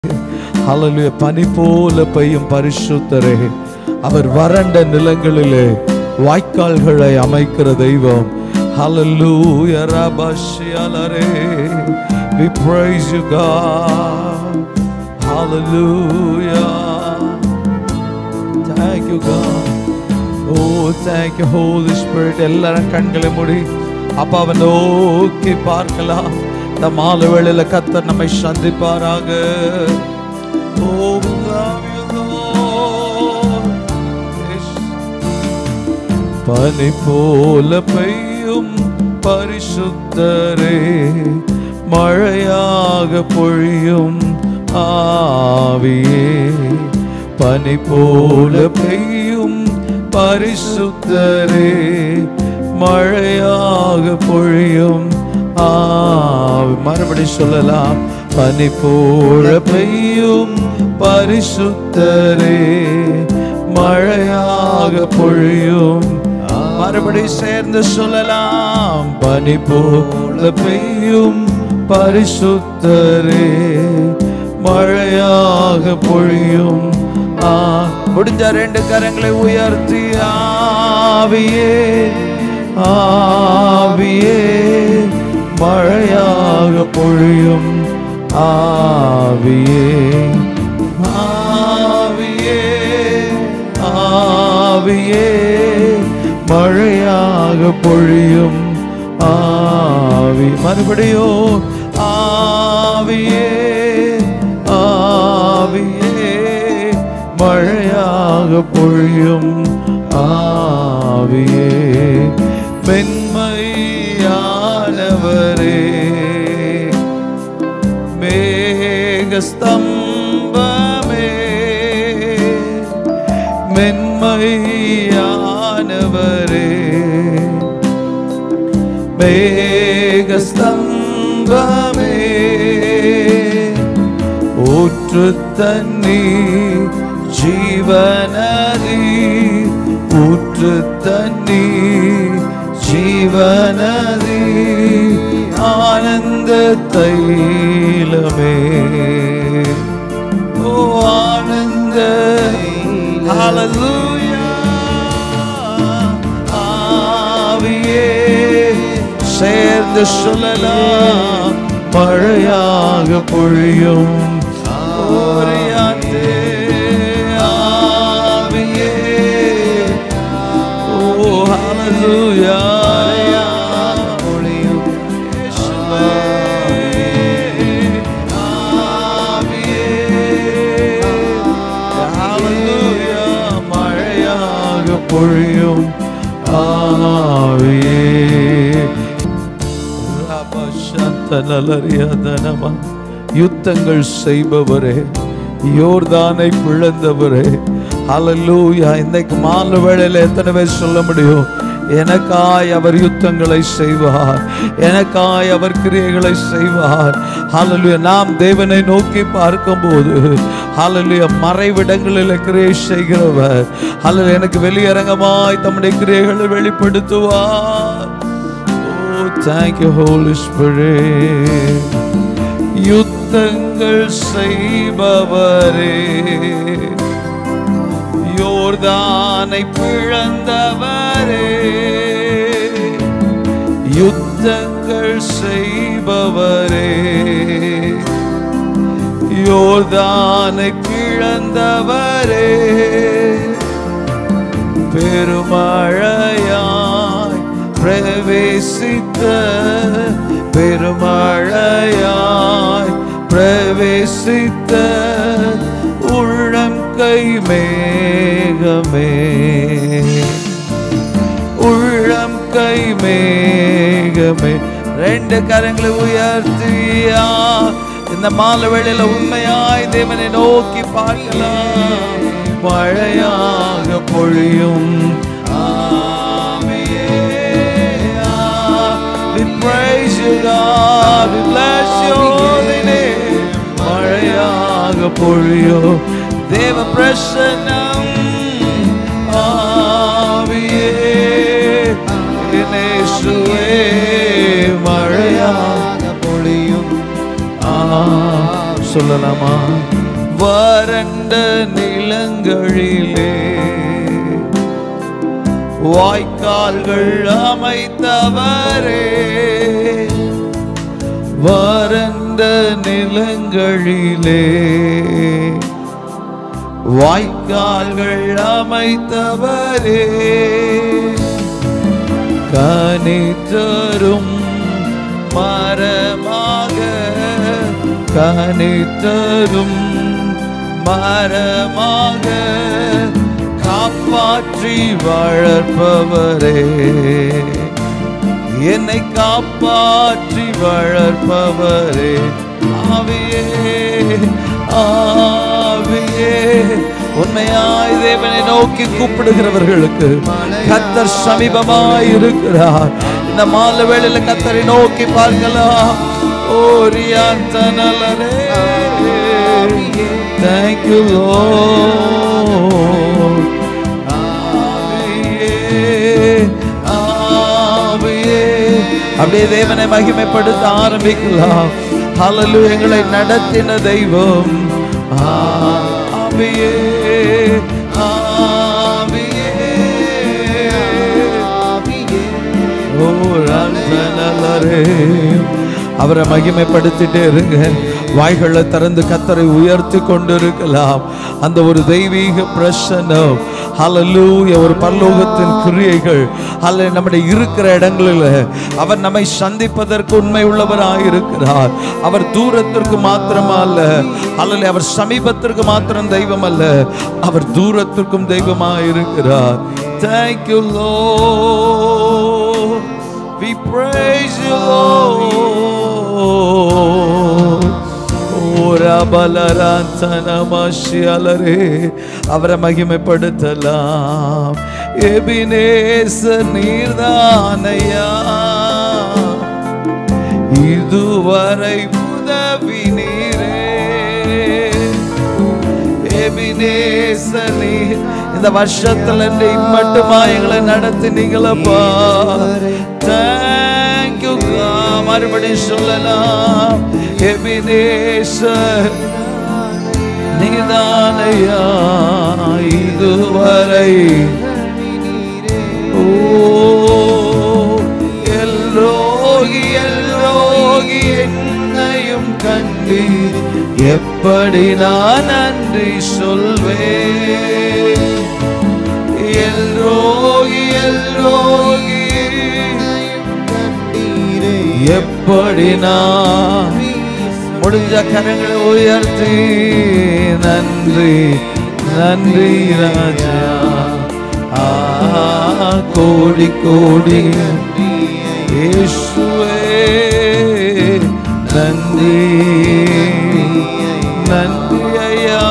ஹalleluya பனி போல பெய்யும் பரிசுத்தரே அவர் வறண்ட நிலங்களிலே வாய்க்கால்களை அமைக்கிற தெய்வம் ஹalleluya ரபஷியலரே we praise you god hallelujah thank you god oh thank you holy spirit எல்லாரும் கண்களை மூடி அப்பாவை நோக்கி பார்க்கலாம் இந்த மாலை வேளையில கத்தர் நம்மை சந்திப்பாராக Oh, we love you, Lord. Yes. பனி போல பெய்யும் பரிசுத்தரே மழையாக பொழியும் ஆவியே பனி போல பெய்யும் பரிசுத்தரே மழையாக பொழியும் ஆவி மறுபடி சொல்லலாம் பனி போல பெய்யும் பரிசுத்தரே மழையாக பொழியும் மறுபடி சேர்ந்து சொல்லலாம் பனி போல பெய்யும் பரிசுத்தரே மழையாக பொழியும் ஆ முடிஞ்ச ரெண்டு கரங்களை உயர்த்தி ஆவியே ஆவியே மழையாக பொழியும் ஆவியே ஆவியே ஆவியே மழையாக பொழியும் ஆவி மறுபடியோ ஆவியே ஆவியே மழையாக பொழியும் ஆவியே மென்மையானவரே மேகஸ்தம்பமே மென்மையானவரே மேகஸ்தம்பமே ஊற்று தண்ணி ஜீவனதி ஊற்று தண்ணி ஜீவனதி ஆனந்த தைலமே ஓ ஆனந்த ஹalleluya ஆவியே சேர்ந்து சொல்லலாம் மழையாக பொழியும் ஓரியாத்தே ஆவியே ஓ ஹalleluya பொழியும் இயேசுவே ஆவியே ஹalleluya மழையாக பொழியும் ஆவியே ரபஷந்தனலரியதனமா. யுத்தங்கள் செய்பவரே யோர்தானை பிளந்தவரே ஹalleluya இன்னைக்கு மாலை வேளையில எத்தனை பேர் சொல்ல முடியும் எனக்காய் அவர் யுத்தங்களை செய்வார் எனக்காய் அவர் கிரியைகளை செய்வார் ஹalleluya நாம் தேவனை நோக்கி பார்க்கும்போது ஹalleluya மறைவிடங்களில் கிரியை செய்கிறவர் ஹalleluya எனக்கு வெளியரங்கமாய் தம்முடைய கிரியைகளை வெளிப்படுத்துவார் Oh, thank you, Holy Spirit. யுத்தங்கள் செய்பவரே யோர்தானை பிழந்தவரே யுத்தங்கள் செய்பவரே யோர்தானை பிழந்தவரே பெருமழையாய் பிரவேசித்த பெருமழையாய் பிரவேசித்த உள்ளம் கை மேகமே உள்ளம் கை மேகமே ரெண்டு கரங்களை உயர்த்தியா இந்த மாலை வேளையில உண்மையாய் தேவனை நோக்கி பார்க்கலாம் மழையாக பொழியும் ஆவியே, ஆ- We praise you, God. We bless your holy name. மழையாக பொழியோ தேவ பிரசன்னம் ஆவியே இயேசுவே மழையாக பொழியும் ஆ சொல்லலாமா வறண்ட நிலங்களிலே வாய்க்கால்கள் அமைத்தவரே வறண்ட நிலங்களிலே வாய்க்கால்கள் அமைத்தவரே கனி தரும் மரமாக கனி தரும் மரமாக காப்பாற்றி வளர்ப்பவரே என்னை காப்பாற்றி வளர்ப்பவரே ஆவியே ஆவியே உண்மையாய் தேவனை நோக்கி கூப்பிடுகிறவர்களுக்கு கத்தர் சமீபமாய் இருக்கிறார் இந்த மாலை வேளையில கத்தரை நோக்கி பார்க்கலாம் ஓரியான் தனலரே தேங்க்யூ லோ அப்படியே தேவனை மகிமைப்படுத்த ஆரம்பிக்கலாம் ஹalleluya எங்களை நடத்தின தெய்வம் ஆவியே ஆவியே ஓ ரஞ்சனலரே அவரை மகிமைப்படுத்திட்டே இருங்க வாய்களை திறந்து கத்தரை உயர்த்தி கொண்டிருக்கலாம் அந்த ஒரு தெய்வீக பிரசனம் ஹalleluya ஒரு பரலோகத்தின் கிரியைகள் அல்ல நம்முடைய இருக்கிற இடங்களில் அவர் நம்மை சந்திப்பதற்கு உண்மை உள்ளவராய் இருக்கிறார் அவர் தூரத்திற்கு மாத்திரமா அல்ல அல்ல அவர் சமீபத்திற்கு மாத்திரம் தெய்வம் அல்ல அவர் தூரத்திற்கும் தெய்வமாய் இருக்கிறார் தேங்க்யூ லோ We praise you, Lord. ஓரபலராந்தனமஷியலரே அவரை மகிமைப்படுத்தலாம் எபினேச நீர்தானையா இதுவரை உதவி நீரே எபினேசனே இந்த வருஷத்துல இருந்து இம்மட்டுமா எங்களை நடத்தினீங்களப்பா தேங்க்யூ மறுபடியும் சொல்லலாம் எபினேசர் நீதானையா இதுவரை ஓ எல்லோகி எல்லோகி என்னையும் கண்டு எப்படி நான் நன்றி சொல்வேன் எல்லோகி எல்லோகி எப்படி நான் முடிஞ்ச கரங்களை உயர்த்தி நன்றி நன்றி ராஜா ஆ கோடி கோடி இயேசுவே நன்றி நன்றி ஐயா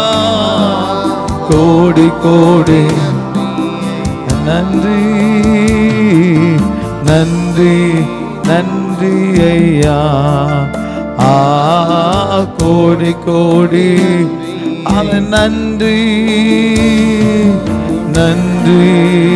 கோடி கோடி நன்றி நன்றி நன்றி ஐயா ஆ கோடி கோடி அல நன்றி நன்றி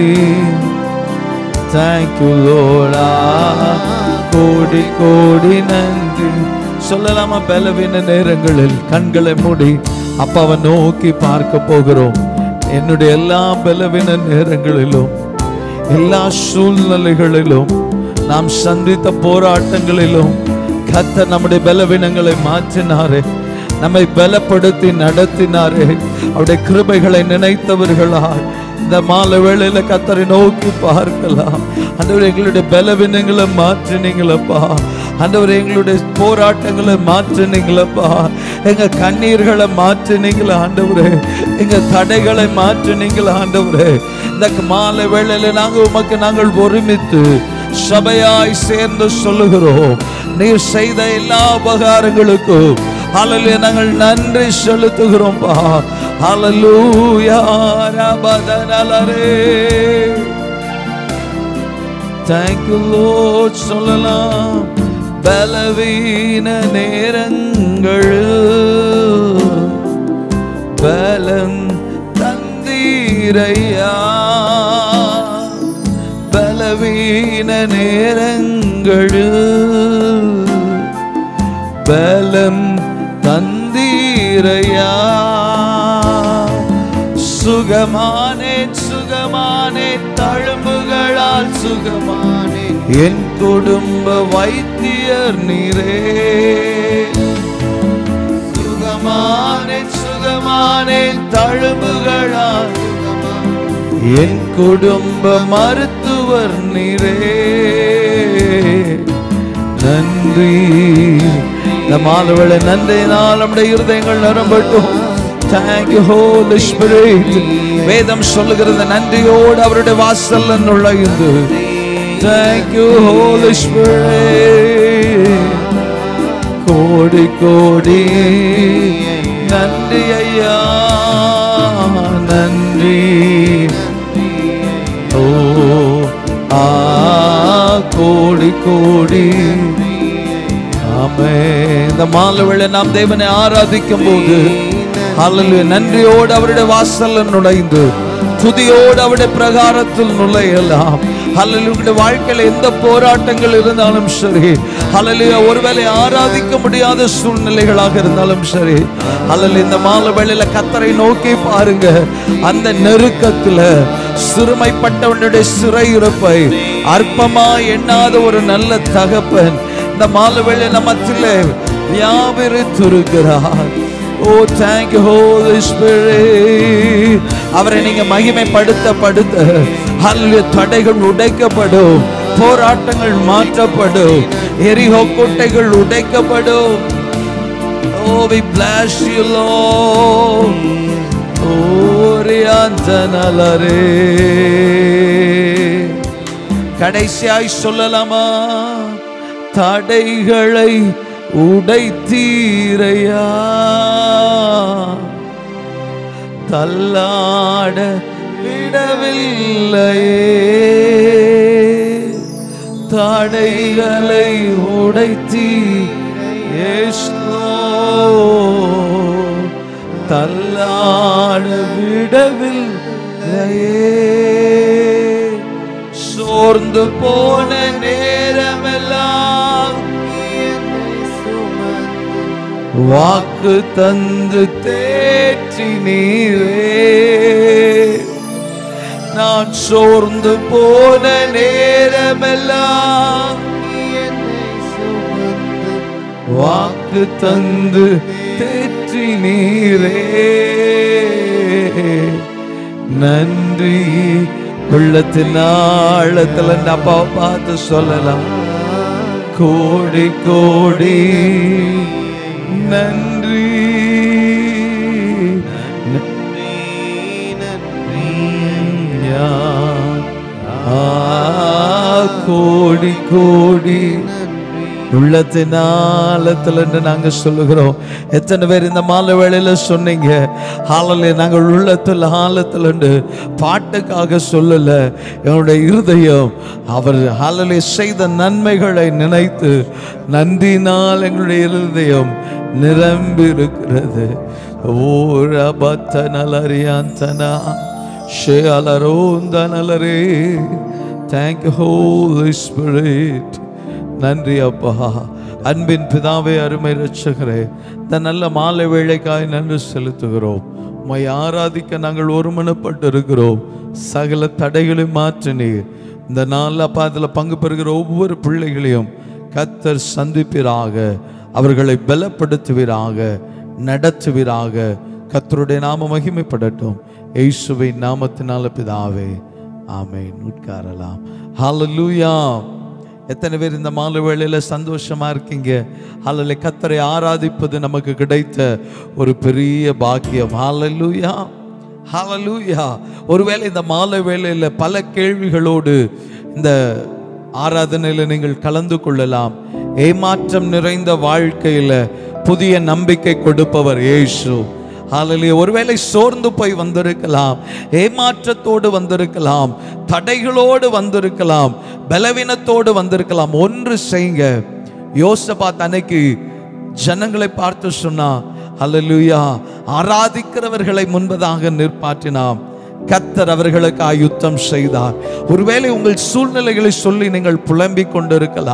தேங்க்யூ லோடா கோடி கோடி நன்றி சொல்லலாமா பலவீன நேரங்களில் கண்களை மூடி அப்பாவை நோக்கி பார்க்க போகிறோம் என்னுடைய எல்லா பலவீன நேரங்களிலும் எல்லா சூழ்நிலைகளிலும் நாம் சந்தித்த போராட்டங்களிலும் கத்த நம்முடைய பலவீனங்களை மாற்றினாரே நம்மை பலப்படுத்தி நடத்தினாரே அவருடைய கிருபைகளை நினைத்தவர்களால் இந்த மாலை வேளையில கத்தரை நோக்கி பார்க்கலாம் ஆண்டவர் எங்களுடைய பலவீனங்களை மாற்றினீங்களப்பா ஆண்டவர் எங்களுடைய போராட்டங்களை மாற்றினீங்களப்பா எங்க கண்ணீர்களை மாற்றினீங்களா ஆண்டவரே எங்க தடைகளை மாற்றினீங்களா ஆண்டவரே இந்த மாலை வேளையில நாங்க உமக்கு நாங்கள் ஒருமித்து சபையாய் சேர்ந்து சொல்லுகிறோம் நீர் செய்த எல்லா உபகாரங்களுக்கும் ஹalleluya நாங்கள் நன்றி செலுத்துகிறோம்பா ஹalleluya ரபதனலரே Thank you Lord சொல்லலாம் பலவீன நேரங்களில் பலம் தந்தீரையா பலவீன நேரங்களில் பலம் தந்தீரையா வைத்தீரையா சுகமானேன் சுகமானேன் தழும்புகளால் சுகமானேன் என் குடும்ப வைத்தியர் நீரே சுகமானேன் சுகமானேன் தழும்புகளால் என் குடும்ப மருத்துவர் நீரே நன்றி இந்த மாலவளை நன்றினால் நம்முடைய இருதயங்கள் நிரம்பட்டும் Thank you, Holy Spirit. வேதம் சொல்லுகிறது நன்றியோடு அவருடைய வாசல் நுழைந்து Thank you, Holy Spirit. கோடி கோடி நன்றி ஐயா நன்றி ஓ ஆ கோடி கோடி ஆமே இந்த மாலை நாம் தேவனை ஆராதிக்கும் போது ஹalleluya நன்றியோடு அவருடைய வாசல்ல நுழைந்து துதியோடு அவருடைய பிரகாரத்தில் நுழையலாம் ஹalleluya வாழ்க்கையில எந்த போராட்டங்கள் இருந்தாலும் சரி ஹalleluya ஒருவேளை ஆராதிக்க முடியாத சூழ்நிலைகளாக இருந்தாலும் சரி ஹalleluya இந்த மாலை வேளையில கத்தரை நோக்கி பாருங்க அந்த நெருக்கத்துல சிறுமைப்பட்டவனுடைய சிறையிருப்பை அற்பமா எண்ணாத ஒரு நல்ல தகப்பன் இந்த மாலை வேளையில மத்தியில வியாபிரித்திருக்கிறார் ஓ தேங்க் ஹோலி ஸ்பிரிட் அவரை நீங்க மகிமைப்படுத்த படுத்த அல்ல தடைகள் உடைக்கப்படும் போராட்டங்கள் மாற்றப்படும் எரிஹோ கோட்டைகள் உடைக்கப்படும் oh we bless you lord ஓரியாந்தனலரே கடைசியாய் சொல்லலாமா தடைகளை உடைத்தீரையா தள்ளாட விடவில்லையே தடைகளை உடைத்தீ Yes, Lord. தள்ளாட விடவில்லையே சோர்ந்து போன நேரமெல்லாம் வாக்கு தந்து தேற்றி நீரே நான் சோர்ந்து போன நேரமெல்லாம் வாக்கு தந்து தேற்றி நீரே நன்றி உள்ளத்தின் ஆழத்துல இந்த அப்பாவை பார்த்து சொல்லலாம் கோடி கோடி நன்றி யா. ஆ, கோடி கோடி உள்ளத்தின் ஆழத்துல இருந்து நாங்க சொல்லுகிறோம் எத்தனை பேர் இந்த மாலை வேளையில சொன்னீங்க ஹாலலே நாங்கள் உள்ளத்தில் ஆழத்துல இருந்து பாட்டுக்காக சொல்லல என்னுடைய இருதயம் அவர் ஹாலலே செய்த நன்மைகளை நினைத்து நன்றினால் எங்களுடைய இருதயம் நிரம்பி இருக்கிறது ஓரபத்த நலரியாந்தனா ஷே அலரோந்தனலரே தேங்க் ஹோலி ஸ்பிரிட் நன்றி அப்பா அன்பின் பிதாவே அருமை ரட்சகரே இந்த நல்ல மாலை வேளைக்காய் நன்றி செலுத்துகிறோம் உம்மை ஆராதிக்க நாங்கள் ஒருமனப்பட்டு இருக்கிறோம் சகல தடைகளை மாற்றினீர் இந்த நாளில் அப்பா அதில் பங்கு பெறுகிற ஒவ்வொரு பிள்ளைகளையும் கத்தர் சந்திப்பீராக அவர்களை பலப்படுத்துவீராக நடத்துவீராக கத்தருடைய நாம மகிமைப்படட்டும் இயேசுவின் நாமத்தினால பிதாவே ஆமென் உட்காரலாம் ஹalleluya எத்தனை பேர் இந்த மாலை வேளையில சந்தோஷமா இருக்கீங்க ஹalleluya கத்தரை ஆராதிப்பது நமக்கு கிடைத்த ஒரு பெரிய பாக்கியம் ஹalleluya ஹalleluya ஒருவேளை இந்த மாலை வேளையில பல கேள்விகளோடு இந்த ஆராதனையில் நீங்கள் கலந்து கொள்ளலாம் ஏமாற்றம் நிறைந்த வாழ்க்கையில புதிய நம்பிக்கை கொடுப்பவர் இயேசு ஹalleluya ஒருவேளை சோர்ந்து போய் வந்திருக்கலாம் ஏமாற்றத்தோடு வந்திருக்கலாம் தடைகளோடு வந்திருக்கலாம் பலவீனத்தோடு வந்திருக்கலாம் ஒன்று செய்யுங்க யோசபாத் அன்னைக்கு ஜனங்களை பார்த்து சொன்னா ஹalleluya ஆராதிக்கிறவர்களை முன்பதாக நிற்பாட்டினாம் கத்தர் அவர்களுக்காக யுத்தம் செய்தார் ஒருவேளை உங்கள் சூழ்நிலைகளை சொல்லி நீங்கள் புலம்பிக் கொண்டிருக்கலாம்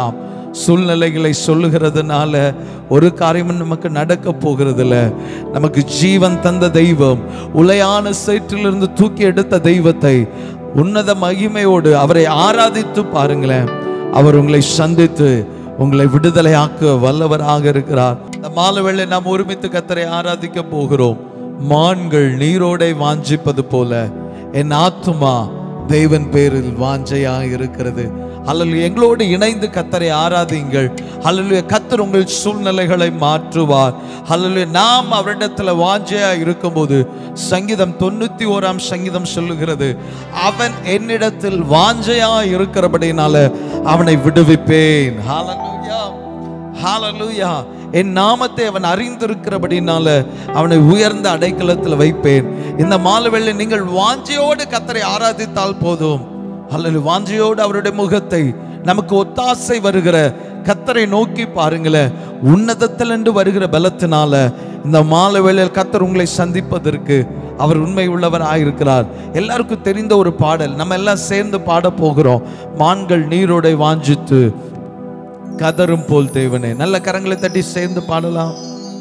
சூழ்நிலைகளை சொல்லுகிறதுனால ஒரு காரியமும் நமக்கு நடக்க போகிறதில்ல நமக்கு ஜீவன் தந்த தெய்வம் உலையான சேற்றிலிருந்து தூக்கி எடுத்த தெய்வத்தை உன்னத மகிமையோடு அவரை ஆராதித்து பாருங்களேன் அவர் உங்களை சந்தித்து உங்களை விடுதலையாக்க வல்லவராக இருக்கிறார் இந்த மாலை வேளை நாம் ஒருமித்து கத்தரை ஆராதிக்க போகிறோம் மான்கள் நீரோடை வாஞ்சிப்பது போல என் ஆத்துமா தெய்வன் பேரில் வாஞ்சையா இருக்கிறது அல்லது எங்களோடு இணைந்து கத்தரை ஆராதிங்கள் அல்லது கத்தர் உங்கள் சூழ்நிலைகளை மாற்றுவார் அல்லது நாம் அவரிடத்துல வாஞ்சையா இருக்கும்போது சங்கீதம் தொண்ணூத்தி ஓராம் சங்கீதம் சொல்லுகிறது அவன் என்னிடத்தில் வாஞ்சையா இருக்கிறபடினால அவனை விடுவிப்பேன் ஹalleluya ஹalleluya என் நாமத்தை அவன் அறிந்திருக்கிறபடினால அவனை உயர்ந்த அடைக்கலத்தில் வைப்பேன் இந்த மாலவெள்ளி நீங்கள் வாஞ்சையோடு கத்தரை ஆராதித்தால் போதும் அல்லது வாஞ்சையோடு அவருடைய முகத்தை நமக்கு ஒத்தாசை வருகிற கத்தரை நோக்கி பாருங்களேன் உன்னதத்தில் என்று வருகிற பலத்தினால இந்த மாலை வேளையில் கத்தர் உங்களை சந்திப்பதற்கு அவர் உண்மை உள்ளவர் ஆயிருக்கிறார் எல்லாருக்கும் தெரிந்த ஒரு பாடல் நம்ம எல்லாம் சேர்ந்து பாட போகிறோம் மான்கள் நீரோடை வாஞ்சித்து கதரும் போல் தேவனே நல்ல கரங்களை தட்டி சேர்ந்து பாடலாம்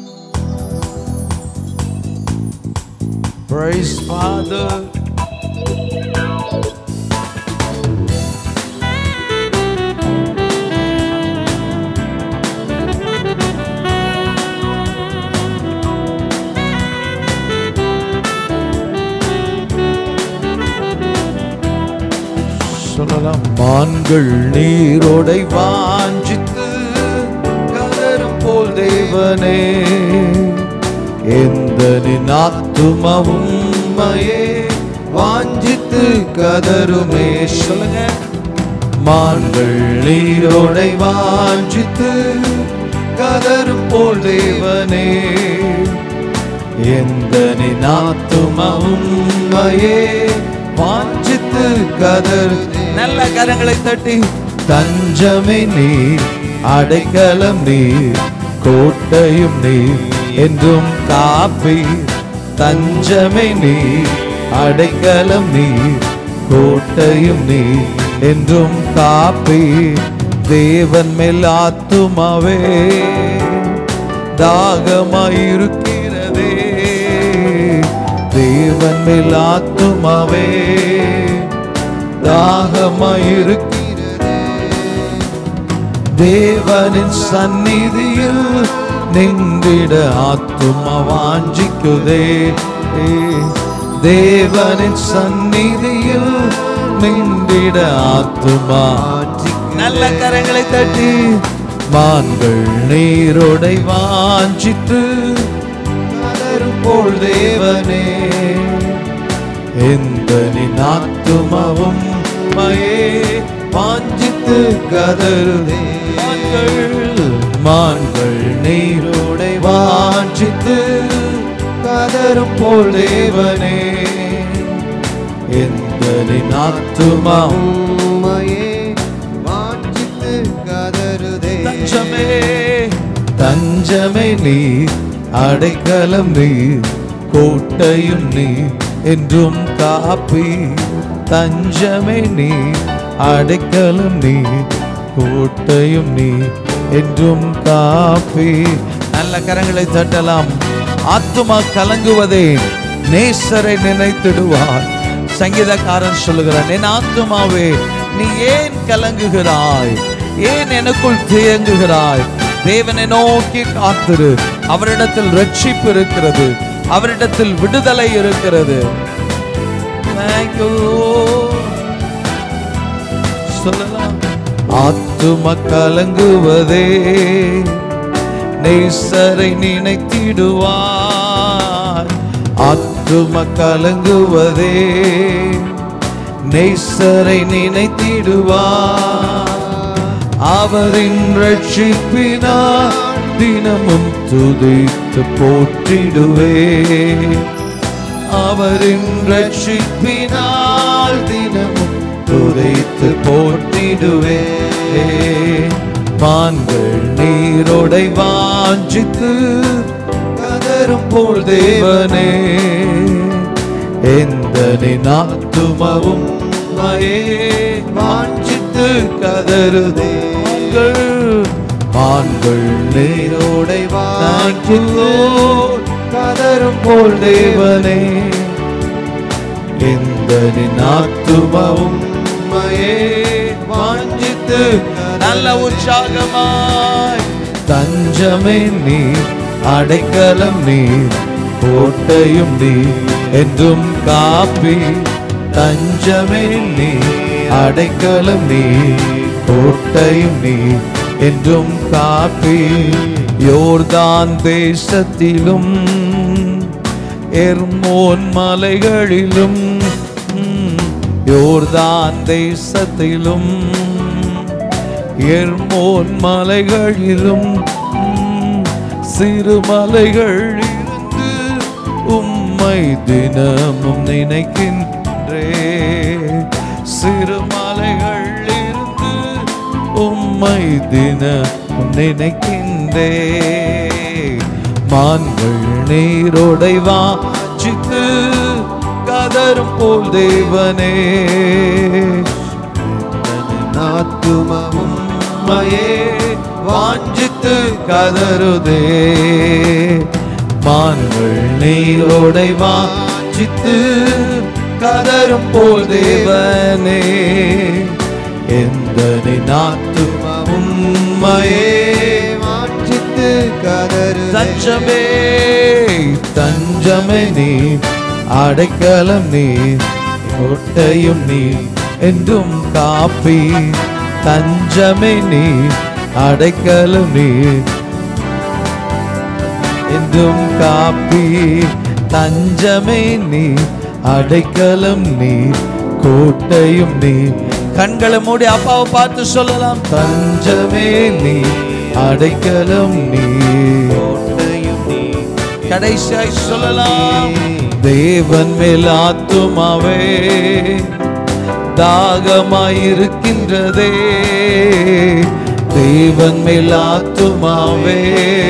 Praise Father. சொல்லலாம் மான்கள் நீரோடை வாஞ்சித்து கதரும் போல் தேவனே எந்த ஆத்துமாவும் உம்மையே வாஞ்சித்து கதருமே சொல்லுங்க மான்கள் நீரோடை வாஞ்சித்து கதரும் போல் தேவனே எந்த ஆத்துமாவும் உம்மையே வாஞ்சித்து கதர் நல்ல கரங்களை தட்டி தஞ்சமே நீர் அடைக்கலம் நீர் கோட்டையும் நீர் என்றும் காப்பி தஞ்சமே நீர் அடைக்கலம் நீர் கோட்டையும் நீர் என்றும் காப்பி தேவன் மேல் ஆத்துமாவே தாகமாயிருக்கிறதே தேவன் மேல் ஆத்துமாவே தாகமாயிருக்கிறதே தேவனின் சந்நிதியில் நின்றிட ஆத்துமா வாஞ்சிக்குதே தேவனின் சந்நிதியில் நின்றிட ஆத்துமா நல்ல கரங்களை தட்டி மான்கள் நீரோடை வாஞ்சித்து கதரும் போல் தேவனே எந்த ஆத்துமாவும் மயே வாஞ்சித்து கதருதே மான்கள் மான்கள் நீரோடை வாஞ்சித்து கதரும் போல் தேவனே எந்த ஆத்துமாவும் உம்மையே வாஞ்சித்து கதறுதே தஞ்சமே தஞ்சமே நீ அடைக்கலம் நீ கோட்டையும் நீ என்றும் காப்பி தஞ்சமே நீ அடைக்கலம் நீ கோட்டையும் நீ என்றும் காப்பி நல்ல கரங்களை தட்டலாம் ஆத்துமா கலங்குவதே நேசரை நினைத்திடுவார் சங்கீதக்காரன் சொல்லுகிறான் என் ஆத்துமாவே நீ ஏன் கலங்குகிறாய் ஏன் எனக்குள் தேங்குகிறாய் தேவனை நோக்கி காத்திரு அவரிடத்தில் ரட்சிப்பு இருக்கிறது அவரிடத்தில் விடுதலை இருக்கிறது Thank you, Lord. சொல்லலாம் ஆத்தும கலங்குவதே நேசரை நினைத்திடுவார் ஆத்தும கலங்குவதே நேசரை நினைத்திடுவார் அவரின் ரட்சிப்பினார் தினமும் துதித்து போற்றிடுவே அவரின் ரட்சிப்பினால் தினமும் துதைத்து போற்றிடுவே மான்கள் நீரோடை வாஞ்சித்து கதரும் போல் தேவனே எந்த நாத்துமவும் மயே வாஞ்சித்து கதருதே மான்கள் மான்கள் நீரோடை வாங்கிலோ வாஞ்சித்து கதரும் போல் தேவனே எந்த ஆத்துமாவும் உம்மையே வாஞ்சித்து நல்ல உற்சாகமாய் தஞ்சமே நீ அடைக்கலம் நீ கோட்டையும் நீ என்றும் காப்பி தஞ்சமே நீ அடைக்கலம் நீ கோட்டையும் நீ என்றும் காப்பி யோர்தான் தேசத்திலும் எர்மோன் மலைகளிலும் ம், யோர்தான் தேசத்திலும் எர்மோன் மலைகளிலும் ம், சிறு மலைகள் இருந்து உம்மை தினமும் நினைக்கின்றே சிறு மலைகள் இருந்து உம்மை தினமும் நினைக்கின்றே மான்கள் நீரோடை வாச்சித்து கதரும் போல் தேவனே ஆத்துமாவும் உம்மையே வாஞ்சித்து கதறுதே மான்கள் நீரோடை வாஞ்சித்து கதரும் போல் தேவனே எந்த நாத்து உம்மையே வாஞ்சித்து கதறு தஞ்சமே தஞ்சமே நீ அடைக்கலம் நீ கோட்டையும் நீ என்றும் காப்பி தஞ்சமே நீ அடைக்கலம் நீ என்றும் காப்பி தஞ்சமே நீ அடைக்கலம் நீ கோட்டையும் நீ கண்களை மூடி அப்பாவை பார்த்து சொல்லலாம் தஞ்சமே நீ அடைக்கலம் நீ கோட்டையும் நீ கடைசியாய் சொல்லலாம் தேவன் மேல் ஆத்துமாவே தாகமாயிருக்கின்றதே தேவன் மேல் ஆத்துமாவே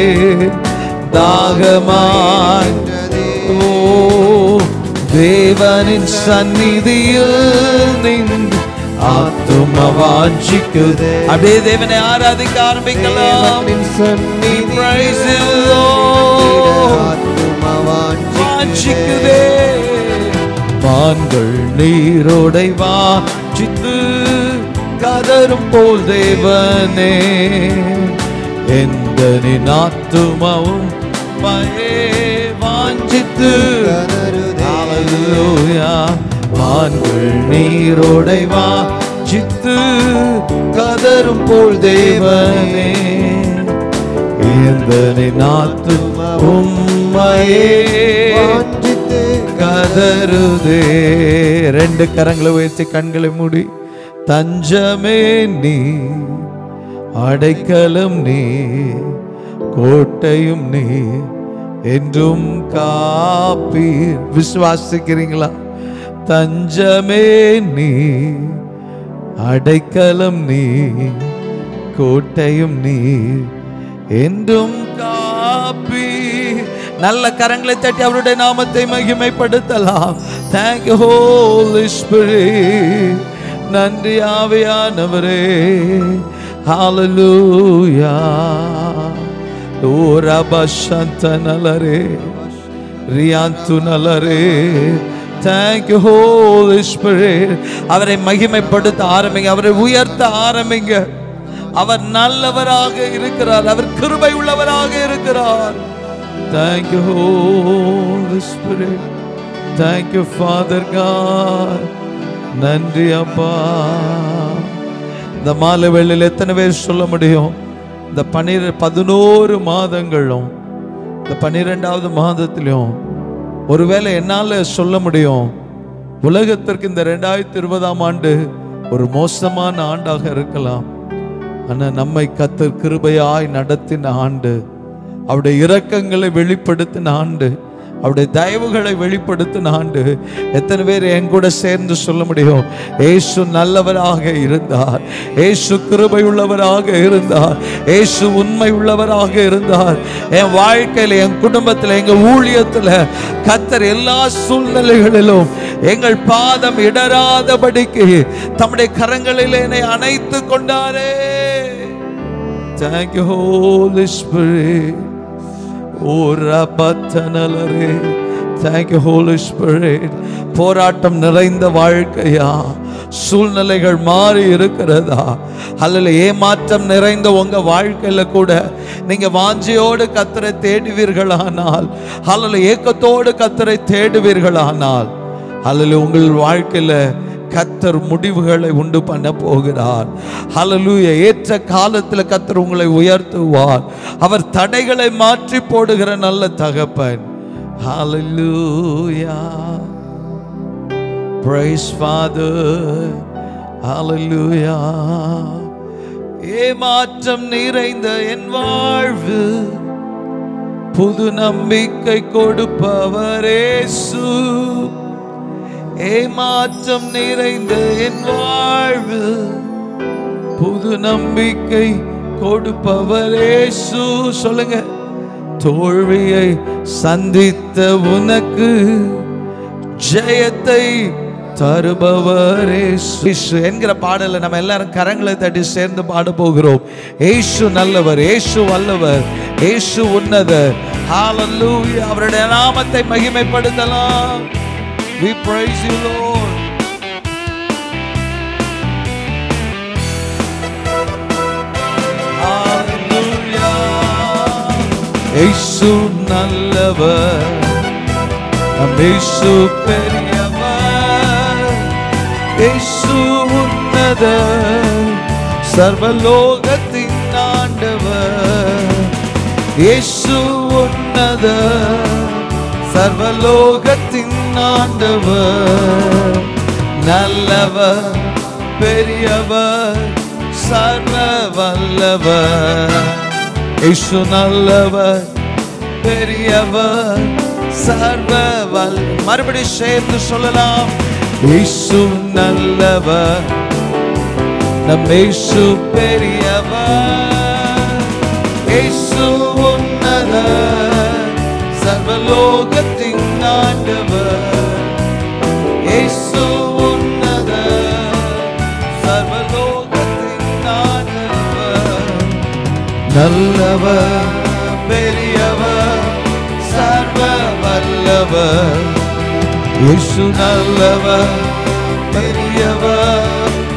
தாகமாய் ஓ தேவனின் சந்நிதியில் நின்று ஆத்துமா வாஞ்சிக்குதே அப்படியே தேவனை ஆராதிக்க ஆரம்பிக்கலாம் தேவனின் சந்நிதியில் Praise the Lord. ஆத்துமா வாஞ்சிக்குதே மான்கள் நீரோடை வாஞ்சித்து கதரும் போல் தேவனே எந்த ஆத்துமாவும் மயே வாஞ்சித்து கதறுதே. Hallelujah. மான்கள் நீரோடை வாஞ்சித்து கதரும் போல் தேவனே எந்த நாத்து உம்மையே வாஞ்சித்து கதறுதே ரெண்டு கரங்களை உயர்த்தி கண்களை மூடி தஞ்சமே நீ அடைக்கலம் நீ கோட்டையும் நீ என்றும் காப்பீர் விசுவாசிக்கிறீங்களா தஞ்சமே நீ அடைக்கலம் நீ கோட்டையும் நீ என்றும் காப்பி நல்ல கரங்களை தட்டி அவருடைய நாமத்தை மகிமைப்படுத்தலாம் தேங்க்யூ ஹோலி ஸ்பிரிட் நன்றி ஆவியானவரே ஹalleluya ஓ ரபஷந்த நலரே ரியாந்து நலரே தேங்க்யூ ஹோலி ஸ்பிரிட் அவரை மகிமைப்படுத்த ஆரம்பிங்க அவரை உயர்த்த ஆரம்பிங்க அவர் நல்லவராக இருக்கிறார் அவர் கிருபை உள்ளவராக இருக்கிறார் thank you Holy Spirit thank you Father God நன்றி அப்பா இந்த மாலை வேளையில் எத்தனை பேர் சொல்ல முடியும் இந்த பன்னிர பதினோரு மாதங்களும் இந்த பன்னிரெண்டாவது மாதத்திலும் ஒருவேளை என்னால் சொல்ல முடியும் உலகத்திற்கு இந்த ரெண்டாயிரத்தி இருபதாம் ஆண்டு ஒரு மோசமான ஆண்டாக இருக்கலாம் ஆனால் நம்மை கத்தர் கிருபையாய் நடத்தின ஆண்டு அவருடைய இரக்கங்களை வெளிப்படுத்தின ஆண்டு அவருடைய தயவுகளை வெளிப்படுத்தின ஆண்டு எத்தனை பேர் என் கூட சேர்ந்து சொல்ல முடியும் ஏசு நல்லவராக இருந்தார் ஏசு கிருபை உள்ளவராக இருந்தார் ஏசு உண்மை உள்ளவராக இருந்தார் என் வாழ்க்கையில என் குடும்பத்தில் எங்க ஊழியத்தில் கத்தர் எல்லா சூழ்நிலைகளிலும் எங்கள் பாதம் இடராதபடிக்கு தம்முடைய கரங்களில் என்னை அணைத்து கொண்டாரே Thank you, Holy Spirit. Oh ரபத்தனலரே தேங்க் யூ ஹோலி ஸ்பிரிட் போராட்டம் நிறைந்த வாழ்க்கையா சூழ்நிலைகள் மாறி இருக்கிறதா அல்லது ஏமாற்றம் நிறைந்த உங்க வாழ்க்கையில கூட நீங்க வாஞ்சியோடு கத்தரை தேடுவீர்களானால் அல்லது ஏக்கத்தோடு கத்தரை தேடுவீர்களானால் அல்லது உங்கள் வாழ்க்கையில கத்தர் முடிவுகளை உண்டு பண்ண போகிறார் ஹalleluya ஏற்ற காலத்தில் கத்தர் உங்களை உயர்த்துவார் அவர் தடைகளை மாற்றி போடுகிற நல்ல தகப்பன் ஹalleluya praise father hallelujah ஏமாற்றம் நிறைந்த என் வாழ்வு புது நம்பிக்கை கொடுப்பவரேசு ஏமாற்றம் நிறைந்த என் வாழ்வு புது நம்பிக்கை கொடுப்பவரேசு சொல்லுங்க தோல்வியை சந்தித்த உனக்கு ஜெயத்தை தருபவரே இயேசு என்கிற பாடலை நம்ம எல்லாரும் கரங்களை தட்டி சேர்ந்து பாட போகிறோம் ஏசு நல்லவர் ஏசு வல்லவர் ஏசு உன்னதர் ஹalleluya அவருடைய நாமத்தை மகிமைப்படுத்தலாம் we praise you lord hallelujah ஏசு நல்லவர் நம் இயேசு பெரியவர் இயேசு உன்னத சர்வலோகத்தின் ஆண்டவர் இயேசு உன்னத சர்வலோகத்தின் ஆண்டவர் நல்லவர் பெரியவர் சர்வ வல்லவர் இயேசு நல்லவர் பெரியவர் சர்வ வல் மறுபடி சேர்ந்து சொல்லலாம் இயேசு நல்லவர் நம் இயேசு பெரியவர் இயேசு உன்னத சர்வலோகத்தின் ஆண்டவர் இயேசு உன்னத சர்வலோகத்தின் ஆண்டவர் நல்லவர் பெரியவர் சர்வ வல்லவர் இயேசு நல்லவர் பெரியவர்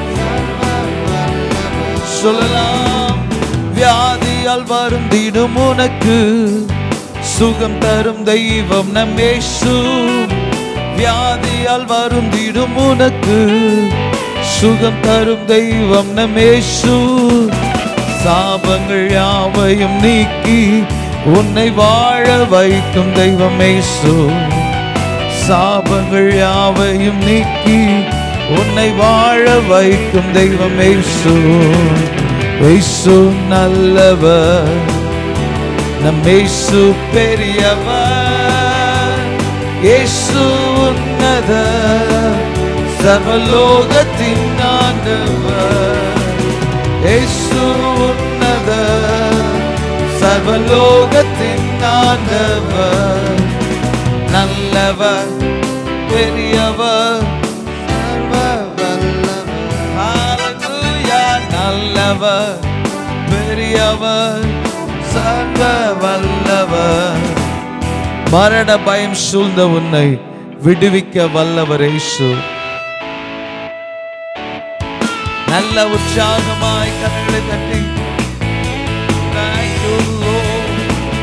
சொல்லலாம் வியாதியால் வருந்திடும் உனக்கு சுகம் தரும் தெய்வம் நம் இயேசு வியாதியால் வருந்திடும் உனக்கு சுகம் தரும் தெய்வம் நம் இயேசு சாபங்கள் யாவையும் நீக்கி உன்னை வாழ வைக்கும் தெய்வம் இயேசு சாபங்கள் யாவையும் நீக்கி உன்னை வாழ வைக்கும் தெய்வம் இயேசு இயேசு நல்லவர் நம் இயேசு பெரியவர் இயேசு உன்னத சர்வலோகத்தின் ஆண்டவர் இயேசு உன்னத சர்வலோகத்தின் ஆண்டவர் நல்லவர் பெரியவர் சர்வ வல்லவர் ஹalleluya நல்லவர் பெரியவர் சர்வ வல்லவர் மரண பயம் சூழ்ந்த உன்னை விடுவிக்க வல்லவர் இயேசு நல்ல உற்சாகமாய் கண்களை தட்டி Thank you, Lord.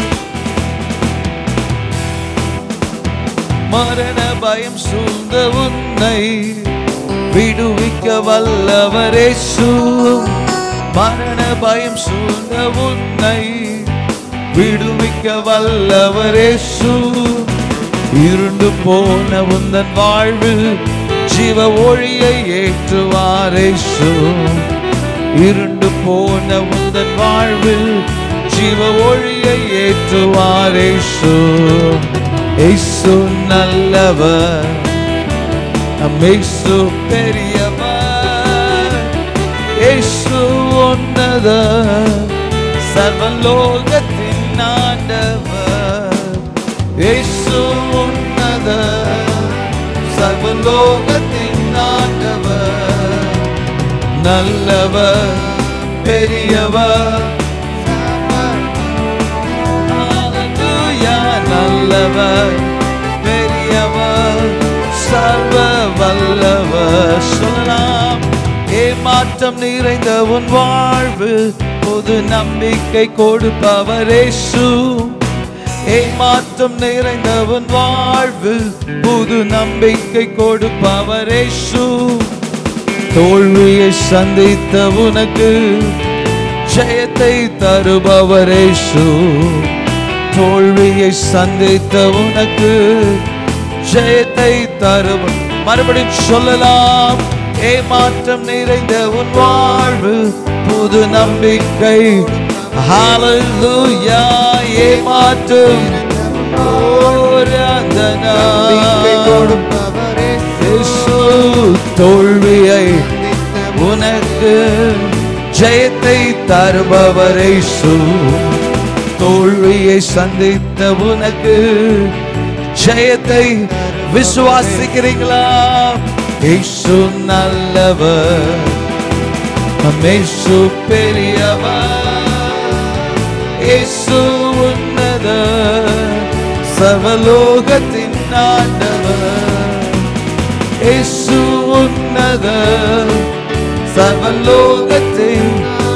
மரண பயம் சூழ்ந்த உன்னை விடுவிக்க வல்லவரேசு மரண பயம் சூழ்ந்த உன்னை விடுவிக்க வல்லவரேசு இருண்டு போன உந்தன் வாழ்வில் ஜீவ ஒளியை ஏற்றுவாரேசு இருண்டு போன உந்தன் வாழ்வில் ஜீவ ஒளியை ஏற்றுவாரேசு இயேசு நல்லவர் நம் இயேசு பெரியவர் இயேசு உன்னத சர்வலோகத்தின் ஆண்டவர் இயேசு உன்னத சர்வலோகத்தின் ஆண்டவர் நல்லவர் பெரியவர் ஏமாற்றம் நிறைந்த உன் வாழ்வு புது நம்பிக்கை கொடுப்பவரேசு ஏமாற்றம் நிறைந்த உன் வாழ்வு புது நம்பிக்கை கொடுப்பவரேசு தோல்வியை சந்தித்த உனக்கு ஜெயத்தை தருபவரேசு தோல்வியை சந்தித்த உனக்கு ஜெயத்தை தருப மறுபடியும் சொல்லலாம் ஏமாற்றம் நிறைந்த உன் வாழ்வு புது நம்பிக்கை ஹalleluya ஏமாற்றம் ஓராதனா நம்பிக்கை கொடுப்பவரே இயேசு தோல்வியை உனக்கு ஜெயத்தை தருபவரேசு தோல்வியை சந்தித்த உனக்கு ஜெயத்தை விசுவாசிக்கிறீங்களா இயேசு நல்லவர் இயேசு பெரியவர் இயேசு உன்னத சர்வலோகத்தின் ஆண்டவர் இயேசு உன்னத சர்வலோகத்தின்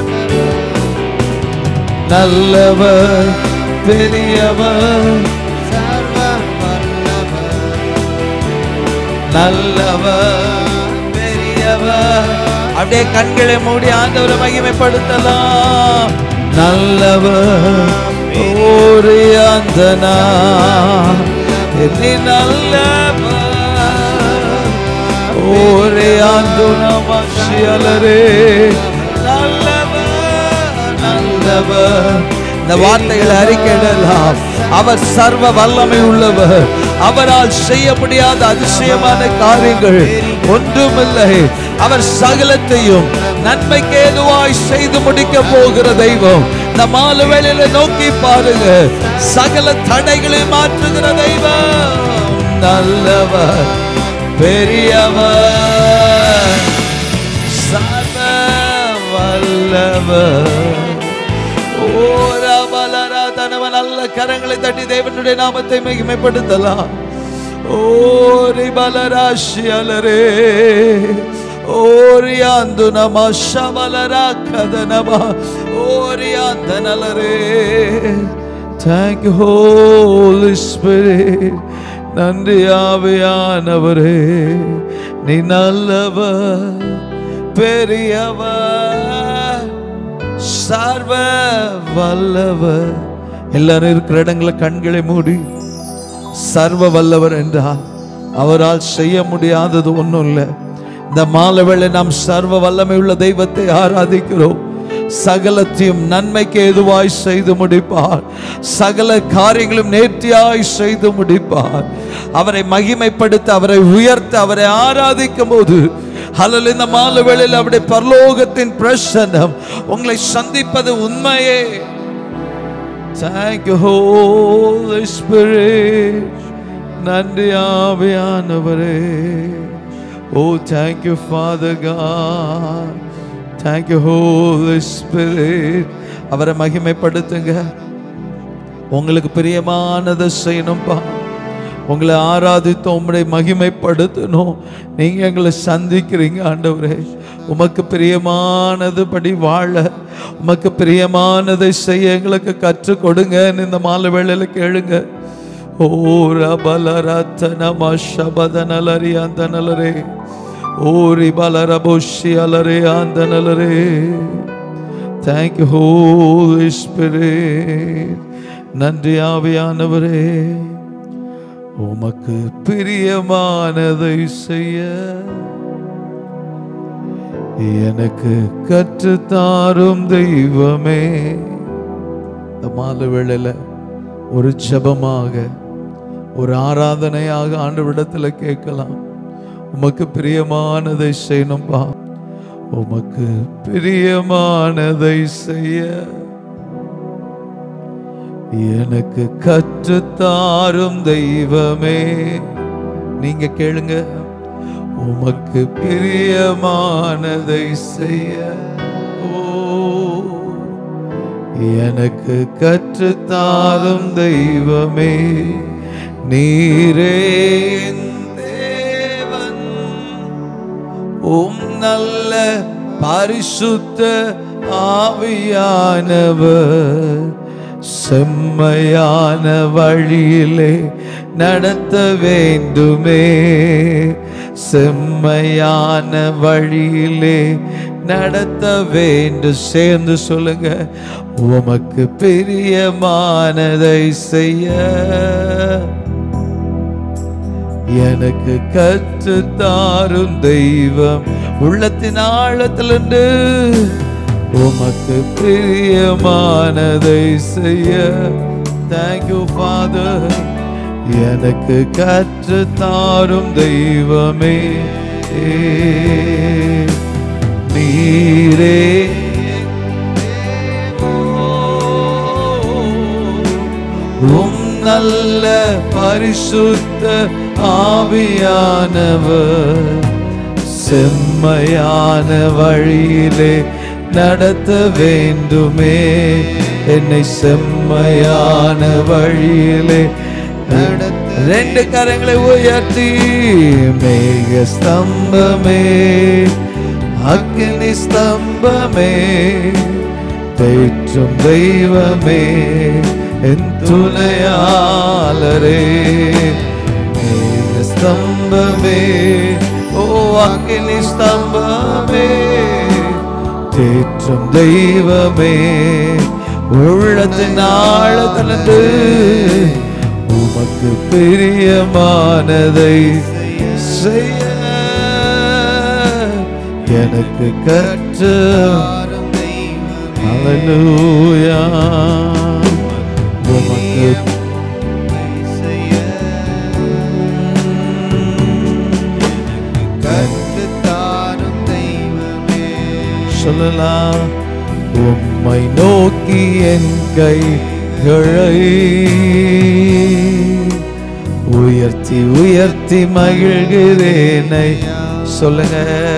நல்லவர் பெரியவர் சர்வ வல்லவர் நல்லவர் பெரியவர் அப்படியே கண்களை மூடி ஆண்டவரை மகிமைப்படுத்தலாம் நல்லவர் ஒரு அந்தனா நீ நல்லவர் ஒரே ஆண்டுனமாசியலரே நல்லவர் நல்லவர் இந்த வார்த்தைகளை அறிக்கையிடலாம் அவர் சர்வ வல்லமை உள்ளவர் அவரால் செய்ய முடியாத அதிசயமான காரியங்கள் ஒன்றுமில்லை அவர் சகலத்தையும் நன்மைக்கு ஏதுவாய் செய்து முடிக்க போகிற தெய்வம் இந்த மாலை வேளையில நோக்கி பாருங்க சகல தடைகளை மாற்றுகிற தெய்வம் நல்லவர் பெரியவர் சர்வ வல்லவர் ஓரா பலரா தனவ நல்ல கரங்களை தட்டி தேவனுடைய நாமத்தை மகிமைப்படுத்தலாம் ஓரி பலராஷி அலரே ஓரியாந்து நம ಶಬಲರಾ ಕದನಮ ಓರಿಯಾಂದನಲರೇ ಥ್ಯಾಂಕ್ ಯು ಹೋಲಿ ಸ್ಪಿರಿಟ್ நன்றி ஆவியானவரே நீ நல்லவர் பெரியவர் சர்வ வல்லவர் எல்லாரும் இருக்கிற இடங்களை கண்களை மூடி சர்வ வல்லவர் என்றால் அவரால் செய்ய முடியாதது ஒன்றும் இல்லை இந்த மாலை வேளை நாம் சர்வ வல்லமை உள்ள தெய்வத்தை ஆராதிக்கிறோம் சகலத்தையும் நன்மைக்கு எதுவாய் செய்து முடிப்பார் சகல காரியங்களும் நேர்த்தியாய் செய்து முடிப்பார் அவரை மகிமைப்படுத்த அவரை உயர்த்த அவரை ஆராதிக்கும் போது அல்லது இந்த மாலை வேளையில் அவருடைய பரலோகத்தின் பிரசன்னம் உங்களை சந்திப்பது உண்மையே Thank you, Holy Spirit. நன்றி ஆவியானவரே oh thank you Father God thank you Holy Spirit அவரை மகிமைப்படுத்துங்க உங்களுக்கு பிரியமானதை செய்யணும்பா உங்களை ஆராதித்து உம்முடைய மகிமைப்படுத்தணும் நீங்க எங்களை சந்திக்கிறீங்க ஆண்டவரே உமக்கு பிரியமானது படி வாழ உமக்கு பிரியமானதை செய்ய எங்களுக்கு கற்றுக் கொடுங்கன்னு இந்த மாலை வேளையில கேளுங்க ஓ ரபலரத்தனம ಶಬದನಲರಿ ಅಂತನಲರೆ ಓರಿ ಬಲರಬೋಶಿ ಅಲರೆ ಅಂತನಲರೆ தேங்க் யூ ஹோலி ஸ்பிரிட் நன்றி ஆவியானவரே உமக்கு பிரியமானதை செய்ய எனக்கு கற்றுத்தாரும் தெய்வமே இந்த மாலை வேளையில ஒரு ஜெபமாக ஒரு ஆராதனையாக ஆண்டவிடத்துல கேட்கலாம் உமக்கு பிரியமானதை செய்யணும்பா உமக்கு பிரியமானதை செய்ய எனக்கு கற்றுத்தாரும் தெய்வமே நீங்க கேளுங்க உமக்கு பிரியமானதை செய்ய ஓ எனக்கு கற்றுத்தாரும் தெய்வமே நீரே என் தேவன் உம் நல்ல பரிசுத்த ஆவியானவர் செம்மையான வழியிலே நடத்த வேண்டுமே செம்மையான வழியிலே நடத்த வேண்டும் சேர்ந்து சொல்லுங்க உமக்கு பிரியமானதை செய்ய எனக்கு கற்று தாரும் தெய்வம் உள்ளத்தின் ஆழத்திலிருந்து உமக்கு பிரியமானதை செய்ய தேங்க்யூ ஃபாதர் எனக்கு கற்று தாரும் தெய்வமே நீரே உம் நல்ல பரிசுத்த ஆவியானவர் செம்மையான வழியிலே நடத்த வேண்டுமே என்னை செம்மையான வழியிலே நடத்த ரெண்டு கரங்களை உயர்த்தி மேக ஸ்தம்பமே அக்னி ஸ்தம்பமே தேற்றும் தெய்வமே என் துணையாளரே மேக ஸ்தம்பமே ஓ அக்னி ஸ்தம்பமே தேற்றும் தெய்வமே உள்ளத்தின் ஆழத்திலிருந்து உமக்கு பிரியமானதை செய்ய எனக்கு கற்று தாரும் தெய்வமே அல்லேலூயா உமக்கு செய்ய கற்று தாரும் தெய்வமே சொல்லலாம் உம்மை நோக்கி என் கைகளை உயர்த்தி உயர்த்தி மகிழ்கிறேனை சொல்லுங்க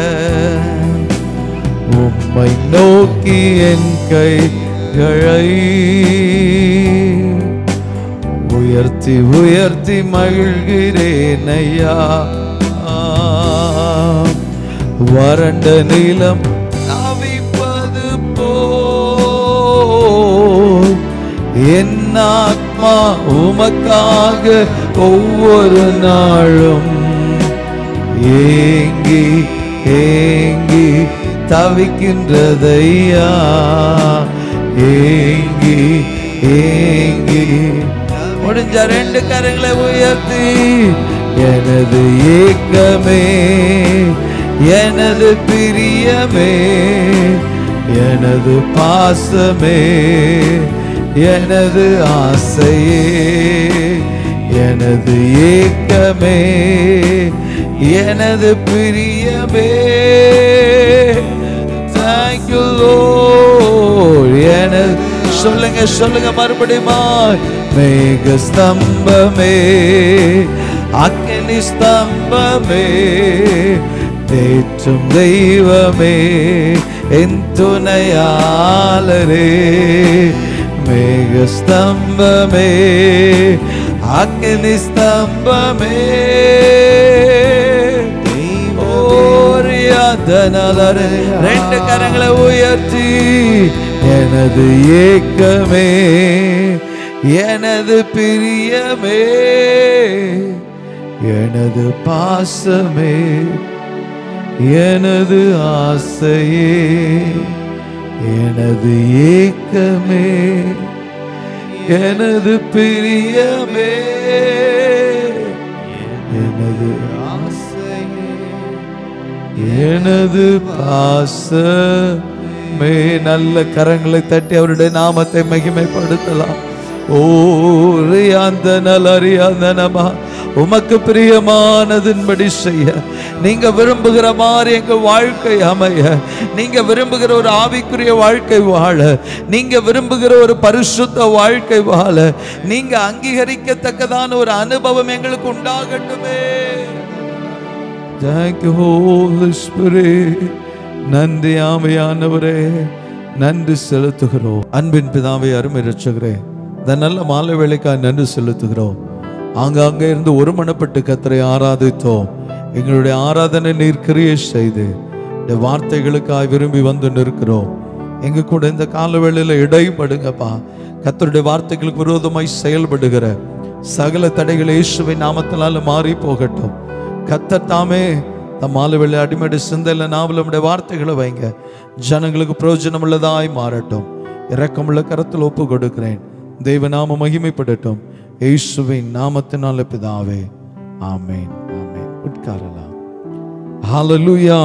உம்மை நோக்கி என் கைகளை உயர்த்தி உயர்த்தி மகிழ்கிறேன் ஐயா வறண்ட நிலம் தவிப்பது போல் என் ஆத்மா உமக்காக ஒவ்வொரு நாளும் ஏங்கி ஏங்கி தவிக்கின்றதையா ஏங்கி ஏங்கி முடிஞ்ச ரெண்டு கரங்களை உயர்த்தி எனது ஏக்கமே எனது பிரியமே எனது பாசமே எனது ஆசையே எனது ஏக்கமே எனது பிரியமே தேங்க்யூ எனது சொல்லுங்க சொல்லுங்க மறுபடியுமா மேக ஸ்தம்பமே அக்கினி ஸ்தம்பமே தேற்றும் தெய்வமே என் துணையாளரே மேக ஸ்தம்பமே அக்கினி ஸ்தம்பமே ஓரியாதனலரே ரெண்டு கரங்களை உயர்த்தி எனது ஏக்கமே எனது பிரியமே எனது பாசமே எனது ஆசையே எனது ஏக்கமே எனது பிரியமே எனது ஆசையே எனது பாசமே நல்ல கரங்களை தட்டி அவருடைய நாமத்தை மகிமைப்படுத்தலாம் ஓ ரியாந்த நலரியாந்த நமா உமக்கு பிரியமானதின்படி செய்ய நீங்க விரும்புகிற மாதிரி எங்க வாழ்க்கை அமைய நீங்க விரும்புகிற ஒரு ஆவிக்குரிய வாழ்க்கை வாழ நீங்க விரும்புகிற ஒரு பரிசுத்த வாழ்க்கை வாழ நீங்க அங்கீகரிக்கத்தக்கதான ஒரு அனுபவம் எங்களுக்கு உண்டாகட்டுமே Thank you, Holy Spirit. நன்றி ஆமையானவரே நன்றி செலுத்துகிறோம் அன்பின் பிதாவை அருமை ரட்சகரே இந்த நல்ல மாலை வேலைக்காய் நன்றி செலுத்துகிறோம் ஆங்காங்கே இருந்து ஒருமனப்பட்டு கத்தரை ஆராதித்தோம் எங்களுடைய ஆராதனை நீர் கிரியை செய்து இந்த வார்த்தைகளுக்காய் விரும்பி வந்து நிற்கிறோம் எங்க கூட இந்த காலவேளையில இடைப்படுங்கப்பா கத்தருடைய வார்த்தைகளுக்கு விரோதமாய் செயல்படுகிற சகல தடைகள் இயேசுவின் நாமத்தினால மாறி போகட்டும் கத்தர் தாமே தம் மாலவேளை அடிமடி சிந்தையில் நாவல் நம்முடைய வார்த்தைகளை வைங்க ஜனங்களுக்கு பிரயோஜனம் உள்ளதாய் மாறட்டும் இரக்கமுள்ள கரத்தில் ஒப்பு கொடுக்கிறேன் தெய்வநாம மகிமைப்படட்டும் இயேசுவின் நாமத்தினால பிதாவே ஆமென் ஆமென் உட்காரலாம் ஹalleluya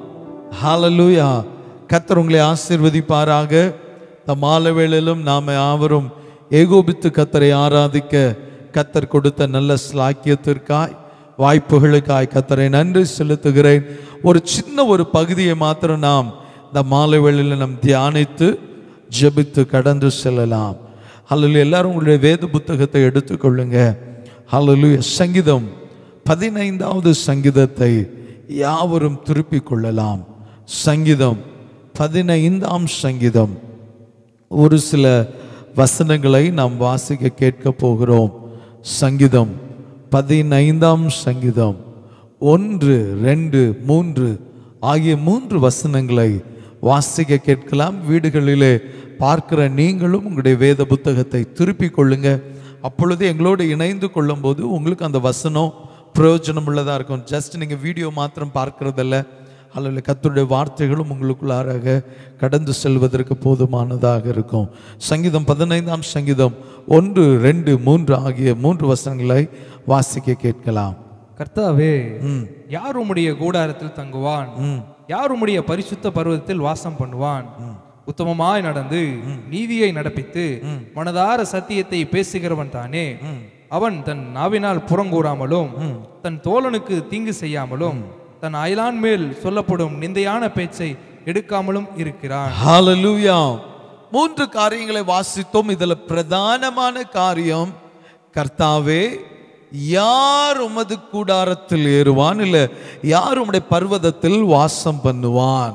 ஹalleluya கர்த்தர் உங்களை ஆசீர்வதிப்பாராக இந்த மாலை வேளையிலும் நாம் யாவரும் ஏகோபித்து கத்தரை ஆராதிக்க கத்தர் கொடுத்த நல்ல ஸ்லாக்கியத்திற்காய் வாய்ப்புகளுக்காய் கத்தரை நன்றி செலுத்துகிறேன் ஒரு சின்ன ஒரு பகுதியை மாத்திரம் நாம் இந்த மாலை வேளையில் நாம் தியானித்து ஜெபித்து கடந்து செல்லலாம் அல்லது எல்லாரும் உங்களுடைய வேத புத்தகத்தை எடுத்துக்கொள்ளுங்க ஹalleluya சங்கீதம் பதினைந்தாவது சங்கீதத்தை யாவரும் திருப்பிக் கொள்ளலாம் சங்கீதம் பதினைந்தாம் சங்கீதம் ஒரு சில வசனங்களை நாம் வாசிக்க கேட்க போகிறோம் சங்கீதம் பதினைந்தாம் சங்கீதம் ஒன்று ரெண்டு மூன்று ஆகிய மூன்று வசனங்களை வாசிக்க கேட்கலாம் வீடுகளிலே பார்க்கிற நீங்களும் உங்களுடைய வேத புத்தகத்தை திருப்பிக் கொள்ளுங்க அப்பொழுது எங்களோடு இணைந்து கொள்ளும்போது உங்களுக்கு அந்த வசனம் பிரயோஜனம் உள்ளதாக இருக்கும் ஜஸ்ட் நீங்கள் வீடியோ மாத்திரம் பார்க்கறதல்ல அல்லது கத்தருடைய வார்த்தைகளும் உங்களுக்குள்ளாராக கடந்து செல்வதற்கு போதுமானதாக இருக்கும் சங்கீதம் பதினைந்தாம் சங்கீதம் ஒன்று ரெண்டு மூன்று ஆகிய மூன்று வசனங்களை வாசிக்க கேட்கலாம் கர்த்தாவே யார் உம்முடைய கூடாரத்தில் தங்குவான் ம். யார் உம்முடைய பரிசுத்த பருவத்தில் வாசம் பண்ணுவான் உத்தமமாய் நடந்து நீதியை நடப்பித்து மனதார சத்தியத்தை பேசுகிறவன் தானே அவன் தன் நாவினால் புறங்கூறாமலும் தன் தோழனுக்கு தீங்கு செய்யாமலும் தன் அயலான் மேல் சொல்லப்படும் நிந்தையான பேச்சை எடுக்காமலும் இருக்கிறான் ஹalleluya மூன்று காரியங்களை வாசித்தோம் இதுல பிரதானமான காரியம் கர்த்தாவே யார் உமது கூடாரத்தில் ஏறுவான் இல்ல யார் உம்முடைய பர்வதத்தில் வாசம் பண்ணுவான்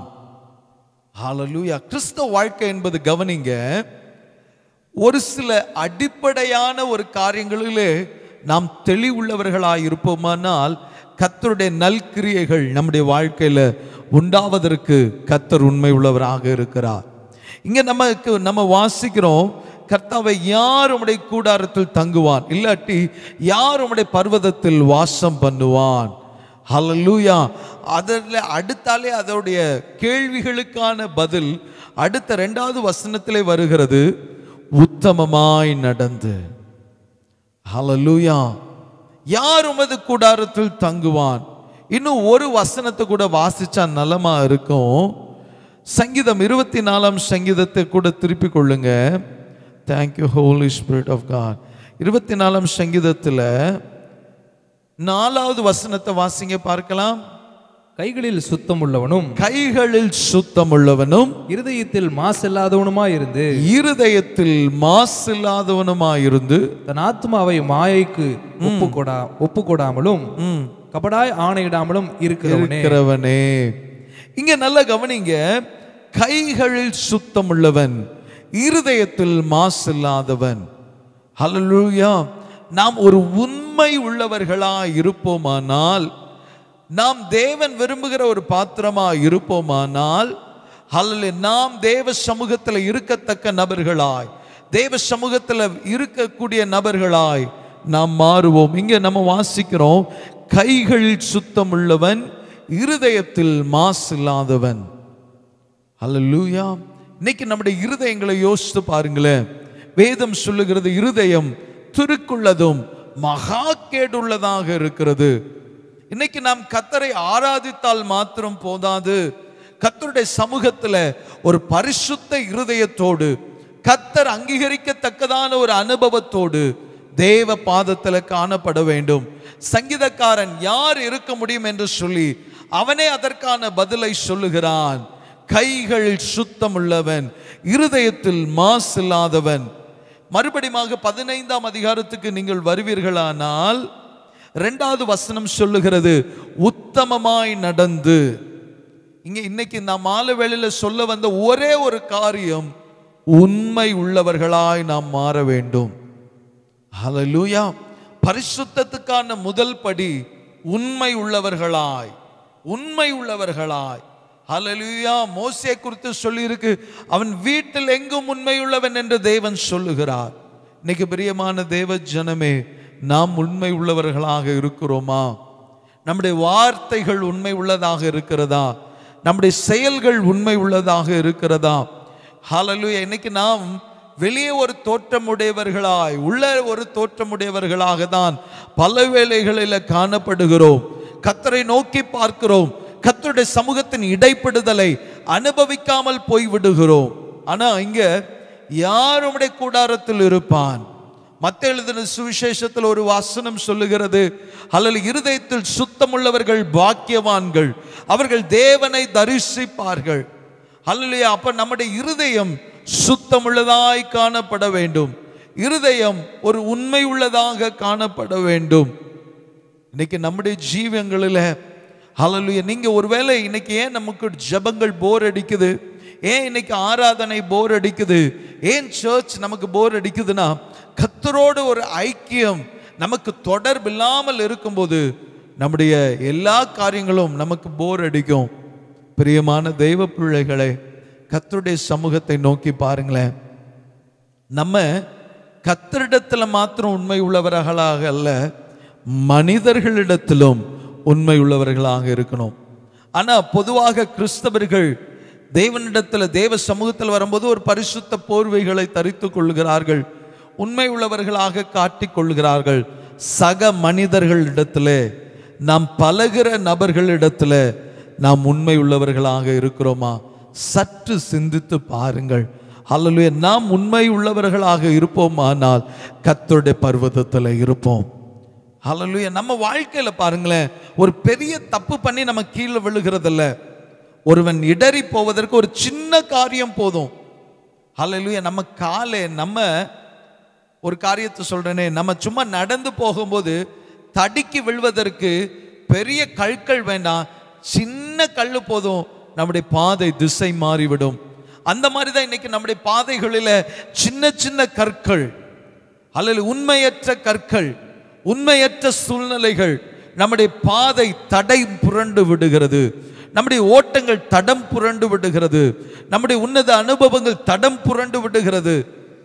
ஹalleluya கிறிஸ்தவ வாழ்க்கை என்பது கவனிங்க ஒரு சில அடிப்படையான ஒரு காரியங்களிலே நாம் தெளிவுள்ளவர்களாய் இருப்போமானால் கத்தருடைய நல்கிரியைகள் நம்முடைய வாழ்க்கையில உண்டாவதற்கு கத்தர் உண்மை உள்ளவராக இருக்கிறார் இங்க நமக்கு நம்ம வாசிக்கிறோம் கர்த்தாவை யார் உம்முடைய கூடாரத்தில் தங்குவான் இல்லாட்டி யார் உம்முடைய பர்வதத்தில் வாசம் பண்ணுவான் ஹalleluya அதில் அடுத்தாலே அதோடைய கேள்விகளுக்கான பதில் அடுத்த ரெண்டாவது வசனத்திலே வருகிறது உத்தமமாய் நடந்து ஹalleluya யார் உமது கூடாரத்தில் தங்குவான் இன்னும் ஒரு வசனத்தை கூட வாசிச்சா நலமா இருக்கும் சங்கீதம் இருபத்தி நாலாம் சங்கீதத்தை கூட திருப்பி கொள்ளுங்க thank you Holy Spirit of God இருபத்தி நாலாம் சங்கீதத்தில் நாலாவது வசனத்தை வாசிங்க பார்க்கலாம் கைகளில் சுத்தம் உள்ளவனும் கைகளில் சுத்தமுள்ளவனும் இருதயத்தில் மாசில்லாதவனுமாய் இருந்து இருதயத்தில் மாசில்லாதவனுமாயிருந்து தன் ஆத்மாவை மாயைக்கு ஒப்புக்கொடா ஒப்புக்கொடாமலும் ம், கபடாய் ஆணையிடாமலும் இருக்கிறவனே இருக்கிறவனே இங்க நல்லா கவனிங்க கைகளில் சுத்தமுள்ளவன் இருதயத்தில் மாசில்லாதவன் ஹalleluya நாம் ஒரு உண்மை உள்ளவர்களா இருப்போமானால் நாம் தேவன் விரும்புகிற ஒரு பாத்திரமா இருப்போமானால் அல்ல நாம் தேவ சமூகத்தில் இருக்கத்தக்க நபர்களாய் தேவ சமூகத்தில் இருக்கக்கூடிய நபர்களாய் நாம் மாறுவோம் இங்க நம்ம வாசிக்கிறோம் கைகளில் சுத்தமுள்ளவன் இருதயத்தில் மாசில்லாதவன் அல்லூயா இன்னைக்கு நம்முடைய இருதயங்களை யோசித்து பாருங்களேன் வேதம் சொல்லுகிறது இருதயம் துருக்குள்ளதும் மகா கேடுள்ளதாக இருக்கிறது இன்னைக்கு நாம் கத்தரை ஆராதித்தால் மாத்திரம் போதாது கத்தருடைய சமூகத்துல ஒரு பரிசுத்த இருதயத்தோடு கத்தர் அங்கீகரிக்கத்தக்கதான ஒரு அனுபவத்தோடு தேவ பாதத்துல காணப்பட வேண்டும் சங்கீதக்காரன் யார் இருக்க முடியும் என்று சொல்லி அவனே அதற்கான பதிலை சொல்லுகிறான் கைகள் சுத்தமுள்ளவன் இருதயத்தில் மாசில்லாதவன் மறுபடியுமாக பதினைந்தாம் அதிகாரத்துக்கு நீங்கள் வருவீர்களானால் இரண்டாவது வசனம் சொல்லுகிறது உத்தமமாய் நடந்து இங்க இன்னைக்கு நாம் மாலை வேளையில சொல்ல வந்த ஒரே ஒரு காரியம் உண்மை உள்ளவர்களாய் நாம் மாற வேண்டும் ஹalleluya பரிசுத்தத்துக்கான முதல் படி உண்மை உள்ளவர்களாய் உண்மை உள்ளவர்களாய் ஹalleluya மோசே குறித்து சொல்லியிருக்கு அவன் வீட்டில் எங்கும் உண்மையுள்ளவன் என்று தேவன் சொல்லுகிறார் இன்னைக்கு பிரியமான தேவ ஜனமே நாம் உண்மை உள்ளவர்களாக இருக்கிறோமா நம்முடைய வார்த்தைகள் உண்மை உள்ளதாக இருக்கிறதா நம்முடைய செயல்கள் உண்மை உள்ளதாக இருக்கிறதா ஹalleluya இன்னைக்கு நாம் வெளியே ஒரு தோற்றமுடையவர்களாய் உள்ள ஒரு தோற்றமுடையவர்களாக தான் பல வேளைகளில் காணப்படுகிறோம் கத்தரை நோக்கி பார்க்கிறோம் கத்தருடைய சமூகத்தின் இடைப்படுதலை அனுபவிக்காமல் போய்விடுகிறோம் ஆனா இங்க யார் உம்முடைய கூடாரத்தில் இருப்பான் மத்த எழுதின சுவிசேஷத்தில் ஒரு வசனம் சொல்லுகிறது அல்லது இருதயத்தில் சுத்தமுள்ளவர்கள் பாக்கியவான்கள் அவர்கள் தேவனை தரிசிப்பார்கள் அல்லையா அப்ப நம்முடைய இருதயம் சுத்தமுள்ளதாய் காணப்பட வேண்டும் இருதயம் ஒரு உண்மை உள்ளதாக காணப்பட வேண்டும் இன்னைக்கு நம்முடைய ஜீவங்களில் ஹalleluya நீங்க ஒருவேளை இன்னைக்கு ஏன் நமக்கு ஜெபங்கள் போர் அடிக்குது ஏன் இன்னைக்கு ஆராதனை போர் அடிக்குது ஏன் சர்ச் நமக்கு போர் அடிக்குதுன்னா கத்தரோடு ஒரு ஐக்கியம் நமக்கு தொடர்பில்லாமல் இருக்கும்போது நம்முடைய எல்லா காரியங்களும் நமக்கு போர் அடிக்கும் பிரியமான தெய்வ பிள்ளைகளே கத்தருடைய சமூகத்தை நோக்கி பாருங்களேன் நம்ம கத்தரிடத்துல மாத்திரம் உண்மை உள்ளவர்களாக அல்ல மனிதர்களிடத்திலும் உண்மை உள்ளவர்களாக இருக்கணும் ஆனா பொதுவாக கிறிஸ்தவர்கள் தேவனிடத்துல தேவ சமூகத்தில் வரும்போது ஒரு பரிசுத்த போர்வைகளை தரித்துக் கொள்கிறார்கள் உண்மை உள்ளவர்களாக காட்டிக் கொள்கிறார்கள் சக மனிதர்களிடத்திலே நாம் பழகிற நபர்களிடத்துல நாம் உண்மை உள்ளவர்களாக இருக்கிறோமா சற்று சிந்தித்து பாருங்கள் அல்லது நாம் உண்மை உள்ளவர்களாக இருப்போமானால் கத்தருடைய பர்வதத்தில் இருப்போம் ஹalleluya நம்ம வாழ்க்கையில பாருங்களேன் ஒரு பெரிய தப்பு பண்ணி நம்ம கீழே விழுகிறதில்ல ஒருவன் இடறி போவதற்கு ஒரு சின்ன காரியம் போதும் ஹalleluya நம்ம காலே நம்ம ஒரு காரியத்தை சொல்றேனே நம்ம சும்மா நடந்து போகும்போது தடுக்கி விழுவதற்கு பெரிய கற்கள் வேண்டாம் சின்ன கல் போதும் நம்முடைய பாதை திசை மாறிவிடும் அந்த மாதிரி தான் இன்னைக்கு நம்முடைய பாதைகளில் சின்ன சின்ன கற்கள் அல்லது உண்மையற்ற கற்கள் உண்மையற்ற சூழ்நிலைகள் நம்முடைய பாதை தடை புரண்டு விடுகிறது நம்முடைய ஓட்டங்கள் தடம் புரண்டு விடுகிறது நம்முடைய உன்னத அனுபவங்கள் தடம் புரண்டு விடுகிறது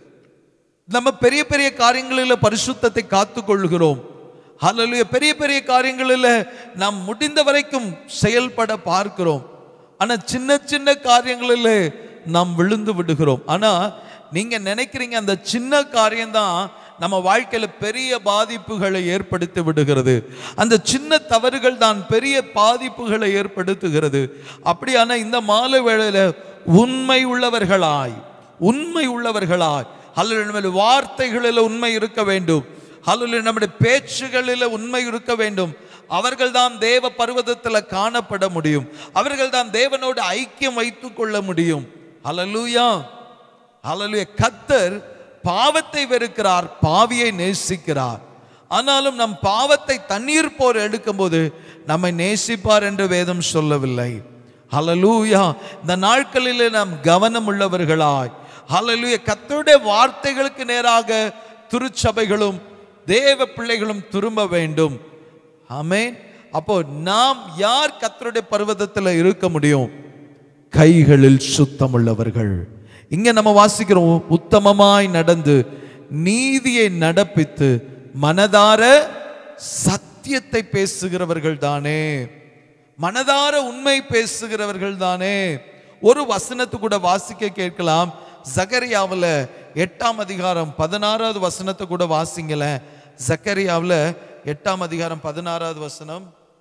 நம்ம பெரிய பெரிய காரியங்களில் பரிசுத்தத்தை காத்துக் கொள்கிறோம் ஹalleluya பெரிய பெரிய காரியங்களில் நாம் முடிந்த வரைக்கும் செயல்பட பார்க்கிறோம் ஆனா சின்ன சின்ன காரியங்களில் நாம் விழுந்து விடுகிறோம் ஆனா நீங்க நினைக்கிறீங்க அந்த சின்ன காரியம்தான் நம்ம வாழ்க்கையில பெரிய பாதிப்புகளை ஏற்படுத்தி விடுகிறது அந்த சின்ன தவறுகள் தான் பெரிய பாதிப்புகளை ஏற்படுத்துகிறது அப்படியான இந்த மாலை வேளையில உண்மை உள்ளவர்களாய் உண்மை உள்ளவர்களாய் அல்லது நம்முடைய வார்த்தைகளில் உண்மை இருக்க வேண்டும் அல்லது நம்முடைய பேச்சுகளில் உண்மை இருக்க வேண்டும் அவர்கள்தான் தேவ பர்வதத்தில் காணப்பட முடியும் அவர்கள்தான் தேவனோடு ஐக்கியம் வைத்துக் கொள்ள முடியும் ஹalleluya ஹalleluya கத்தர் பாவத்தை வெறுக்கிறார் பாவியை நேசிக்கிறார் ஆனாலும் நம் பாவத்தை தண்ணீர் போர் எடுக்கும்போது நம்மை நேசிப்பார் என்று வேதம் சொல்லவில்லை ஹalleluya இந்த நாட்களிலே நாம் கவனம் உள்ளவர்களாய் ஹalleluya கர்த்தருடைய வார்த்தைகளுக்கு நேராக திருச்சபைகளும் தேவ பிள்ளைகளும் திரும்ப வேண்டும் ஆமென் அப்போ நாம் யார் கர்த்தருடைய பர்வதத்தில் இருக்க முடியும் கைகளில் சுத்தமுள்ளவர்கள் இங்க நம்ம வாசிக்கிறோம் உத்தமமாய் நடந்து நீதியை நடப்பித்து மனதார சத்தியத்தை பேசுகிறவர்கள் தானே மனதார உண்மை பேசுகிறவர்கள் தானே ஒரு வசனத்து கூட வாசிக்க கேட்கலாம் ஜகரியாவில் எட்டாம் அதிகாரம் பதினாறாவது வசனத்தை கூட வாசிங்களேன் ஜக்கரியாவில் எட்டாம் அதிகாரம் பதினாறாவது வசனம்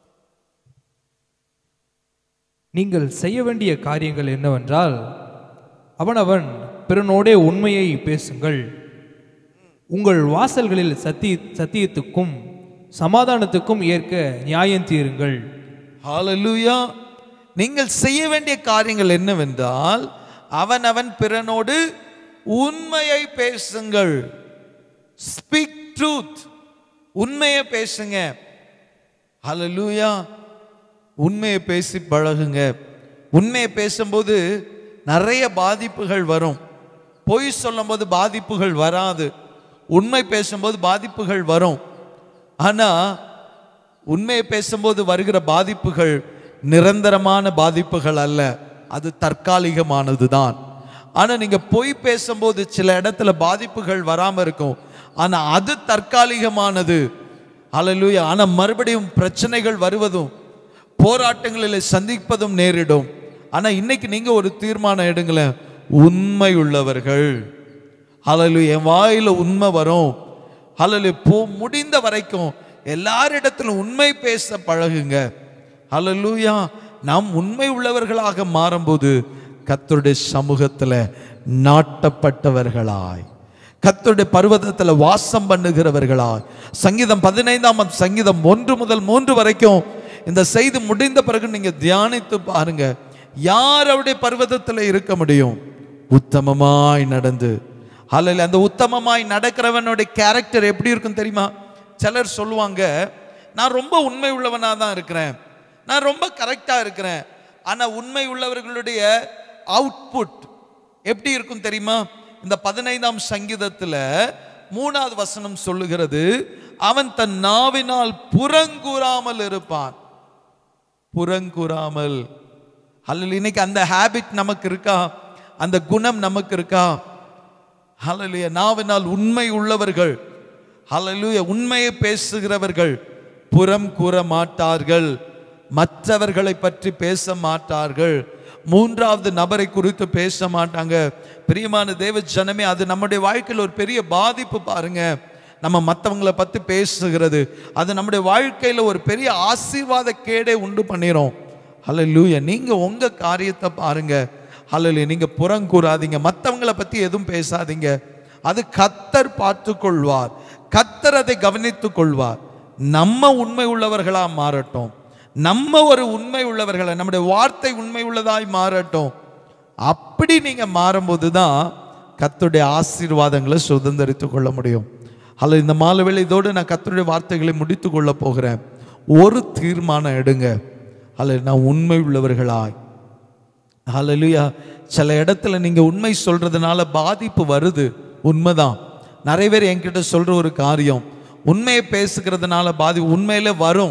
நீங்கள் செய்ய வேண்டிய காரியங்கள் என்னவென்றால் அவனவன் பிறனோடே உண்மையை பேசுங்கள் உங்கள் வாசல்களில் சத்தி சத்தியத்துக்கும் சமாதானத்துக்கும் ஏற்க நியாயம் தீருங்கள் ஹalleluya நீங்கள் செய்ய வேண்டிய காரியங்கள் என்னவென்றால் அவனவன் பிறனோடு உண்மையை பேசுங்கள் ஸ்பீக் ட்ரூத் உண்மையை பேசுங்க ஹalleluya உண்மையை பேசி பழகுங்க உண்மையை பேசும்போது நிறைய பாதிப்புகள் வரும் பொய் சொல்லும்போது பாதிப்புகள் வராது உண்மை பேசும்போது பாதிப்புகள் வரும் ஆனா உண்மையை பேசும்போது வருகிற பாதிப்புகள் நிரந்தரமான பாதிப்புகள் அல்ல அது தற்காலிகமானது தான் ஆனா நீங்க பொய் பேசும்போது சில இடத்துல பாதிப்புகள் வராம இருக்கும் ஆனா அது தற்காலிகமானது அல்லேலூயா ஆனா மறுபடியும் பிரச்சனைகள் வருவதும் போராட்டங்களில் சந்திப்பதும் நேரிடும் ஆனா இன்னைக்கு நீங்க ஒரு தீர்மானம் எடுங்களேன் உண்மை உள்ளவர்கள் ஹalleluya என் வாயில உண்மை வரும் ஹalleluya போ முடிந்த வரைக்கும் எல்லாரிடத்திலும் உண்மை பேச பழகுங்க ஹalleluya நாம் உண்மை உள்ளவர்களாக மாறும்போது கர்த்தருடைய சமூகத்துல நாட்டப்பட்டவர்களாய் கர்த்தருடைய பர்வதத்துல வாசம் பண்ணுகிறவர்களாய் சங்கீதம் பதினைந்தாம் சங்கீதம் ஒன்று முதல் மூன்று வரைக்கும் இந்த செய்தி முடிந்த பிறகு நீங்க தியானித்து பாருங்க யார் அவருடைய பர்வதத்துல இருக்க முடியும் உத்தமமாய் நடந்து அல்ல அந்த உத்தமமாய் நடக்கிறவனுடைய கேரக்டர் எப்படி இருக்கும் தெரியுமா சிலர் சொல்லுவாங்க நான் ரொம்ப உண்மை உள்ளவனா தான் இருக்கிறேன் நான் ரொம்ப கரெக்டா இருக்கிறேன் ஆனா உண்மை உள்ளவர்களுடைய அவுட்புட் எப்படி இருக்கும் தெரியுமா இந்த பதினைந்தாம் சங்கீதத்துல மூணாவது வசனம் சொல்லுகிறது அவன் தன் நாவினால் புறங்கூறாமல் இருப்பான் புறங்கூறாமல் அல்ல இன்னைக்கு அந்த ஹேபிட் நமக்கு இருக்கா அந்த குணம் நமக்கு இருக்கா ஹalleluya நாவினால் உண்மை உள்ளவர்கள் ஹalleluya உண்மையை பேசுகிறவர்கள் புறம் கூற மாட்டார்கள் மற்றவர்களை பற்றி பேச மாட்டார்கள் மூன்றாவது நபரை குறித்து பேச மாட்டாங்க பிரியமான தேவ ஜனமே அது நம்முடைய வாழ்க்கையில் ஒரு பெரிய பாதிப்பு பாருங்க நம்ம மற்றவங்களை பற்றி பேசுகிறது அது நம்முடைய வாழ்க்கையில் ஒரு பெரிய ஆசீர்வாத கேடை உண்டு பண்ணிரும் ஹalleluya நீங்க உங்க காரியத்தை பாருங்க ஹalleluya நீங்க புறங்கூறாதீங்க மற்றவங்களை பத்தி எதுவும் பேசாதீங்க அது கத்தர் பார்த்து கொள்வார் கத்தர் அதை கவனித்துக் கொள்வார் நம்ம உண்மை உள்ளவர்களா மாறட்டும் நம்ம ஒரு உண்மை உள்ளவர்களை நம்முடைய வார்த்தை உண்மை உள்ளதாய் மாறட்டும் அப்படி நீங்க மாறும்போது தான் கத்துடைய ஆசீர்வாதங்களை சுதந்திரித்துக் கொள்ள முடியும் அல்ல இந்த மாலை வேளை இதோடு நான் கத்தருடைய வார்த்தைகளை முடித்து கொள்ள போகிறேன் ஒரு தீர்மானம் எடுங்க அல்ல நான் உண்மை உள்ளவர்களாய் ஹalleluya சில இடத்துல நீங்க உண்மை சொல்றதுனால பாதிப்பு வருது உண்மைதான் நிறைய பேர் என்கிட்ட சொல்ற ஒரு காரியம் உண்மையை பேசுகிறதுனால பாதி உண்மையில வரும்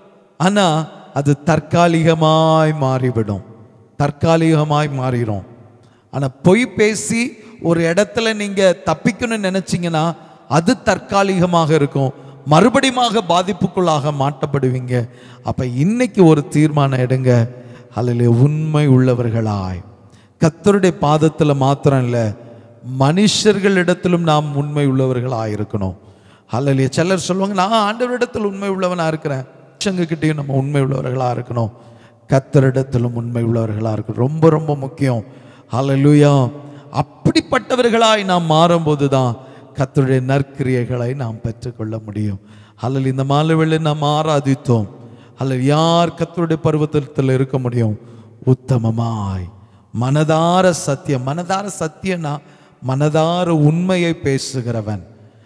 ஆனா அது தற்காலிகமாய் மாறிவிடும் தற்காலிகமாய் மாறிடும் ஆனா பொய் பேசி ஒரு இடத்துல நீங்க தப்பிக்கணும்னு நினைச்சீங்கன்னா அது தற்காலிகமாக இருக்கும் மறுபடியுமாக பாதிப்புக்குள்ளாக மாட்டப்படுவீங்க அப்ப இன்னைக்கு ஒரு தீர்மானம் எடுங்க அல்ல உண்மை உள்ளவர்களாய் கத்தருடைய பாதத்துல மாத்திரம் இல்லை மனுஷர்களிடத்திலும் நாம் உண்மை உள்ளவர்களாக இருக்கணும் அல்லையா சிலர் சொல்லுவாங்க நான் ஆண்டவரிடத்தில் உண்மை உள்ளவனா இருக்கிறேன் மனுஷங்ககிட்டயும் நம்ம உண்மை உள்ளவர்களாக இருக்கணும் கத்தரிடத்திலும் உண்மை உள்ளவர்களாக இருக்கணும் ரொம்ப ரொம்ப முக்கியம் ஹalleluya அப்படிப்பட்டவர்களாய் நாம் மாறும்போது தான் கத்தருடைய நற்கிரியைகளை நாம் பெற்றுக்கொள்ள முடியும் அல்லது இந்த மாலைவேளை நாம் ஆராதித்தோம் அல்லது யார் கத்தருடைய பருவத்தில் இருக்க முடியும் உத்தமமாய் மனதார சத்தியம் மனதார சத்தியம்னா மனதார உண்மையை பேசுகிறவன்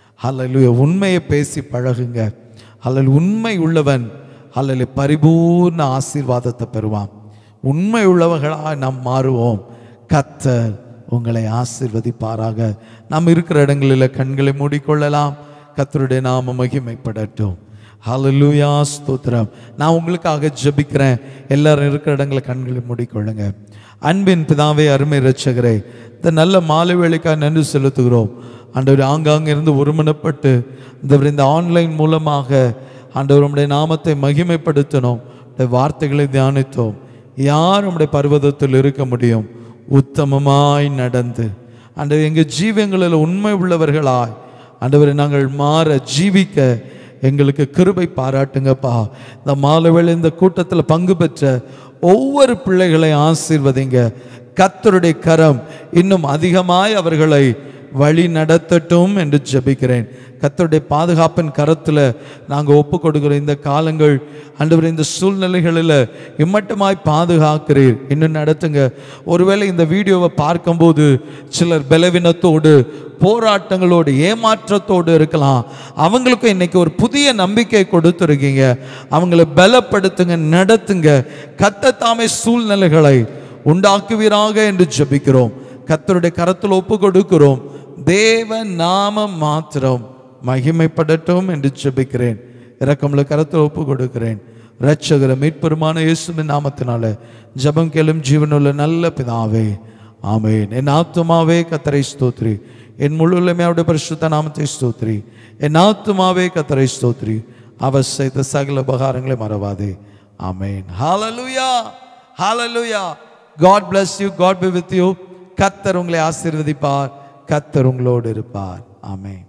அல்ல உண்மையை பேசி பழகுங்க அல்லல் உண்மை உள்ளவன் அல்லல் பரிபூர்ண ஆசீர்வாதத்தை பெறுவான் உண்மை உள்ளவர்களாக நாம் மாறுவோம் கத்தர் உங்களை ஆசீர்வதிப்பாராக நாம் இருக்கிற இடங்களில் கண்களை மூடிக்கொள்ளலாம் கத்தருடைய நாம மகிமைப்படட்டும் ஹalleluya ஸ்தோத்திரம் நான் உங்களுக்காக ஜெபிக்கிறேன் எல்லாரும் இருக்கிற இடங்களை கண்களை மூடிக்கொள்ளுங்க அன்பின் பிதாவே அருமை ரட்சகரே இந்த நல்ல மாலை வேலைக்காக நன்றி செலுத்துகிறோம் ஆண்டவர் ஆங்காங்கே இருந்து ஒருமனப்பட்டு இந்த இந்த ஆன்லைன் மூலமாக ஆண்டவர் உம்முடைய நாமத்தை மகிமைப்படுத்தணும் உம்முடைய வார்த்தைகளை தியானித்தோம் யார் உம்முடைய பர்வதத்தில் இருக்க முடியும் உத்தமமாய் நடந்து ஆண்டவர் எங்கள் ஜீவங்களில் உண்மை உள்ளவர்களாய் ஆண்டவரை நாங்கள் மாற ஜீவிக்க எங்களுக்கு கிருபை பாராட்டுங்கப்பா இந்த மாலவேளை இந்த கூட்டத்தில் பங்கு பெற்ற ஒவ்வொரு பிள்ளைகளை ஆசீர்வதிங்க கத்தருடைய கரம் இன்னும் அதிகமாய் அவர்களை வழி நடத்தட்டும் என்று ஜெபிக்கிறேன் கத்தருடைய பாதுகாப்பின் கரத்தில் நாங்கள் ஒப்பு கொடுக்கிற இந்த காலங்கள் ஆண்டவர் இந்த சூழ்நிலைகளில் இம்மட்டுமாய் பாதுகாக்கிறீர் இன்னும் நடத்துங்க ஒருவேளை இந்த வீடியோவை பார்க்கும்போது சிலர் பலவீனத்தோடு போராட்டங்களோடு ஏமாற்றத்தோடு இருக்கலாம் அவங்களுக்கும் இன்னைக்கு ஒரு புதிய நம்பிக்கை கொடுத்துருக்கீங்க அவங்கள பலப்படுத்துங்க நடத்துங்க கத்த தாமே சூழ்நிலைகளை உண்டாக்குவீராக என்று ஜெபிக்கிறோம் கத்தருடைய கரத்தில் ஒப்பு கொடுக்கிறோம் தேவ நாமம் மாத்திரம் மகிமைப்படட்டும் என்று ஜெபிக்கிறேன் இரக்கமுள்ள கரத்தில் ஒப்பு கொடுக்கிறேன் இரட்சகர மீட்பெருமான இயேசுவின் நாமத்தினால ஜெபம் கேளும் ஜீவனுள்ள நல்ல பிதாவே ஆமென் என் ஆத்துமாவே கத்தரை ஸ்தோத்ரி என் முழுமையுமே அவருடைய பரிசுத்த நாமத்தை ஸ்தோத்ரி என் ஆத்துமாவே கத்தரை ஸ்தோத்ரி அவர் செய்த சகல உபகாரங்களை மறவாதே ஆமென் ஹalleluya ஹalleluya God bless you God be with you கத்தர் உங்களை ஆசீர்வதிப்பார் கத்தர் உங்களோடு இருப்பார் ஆமென்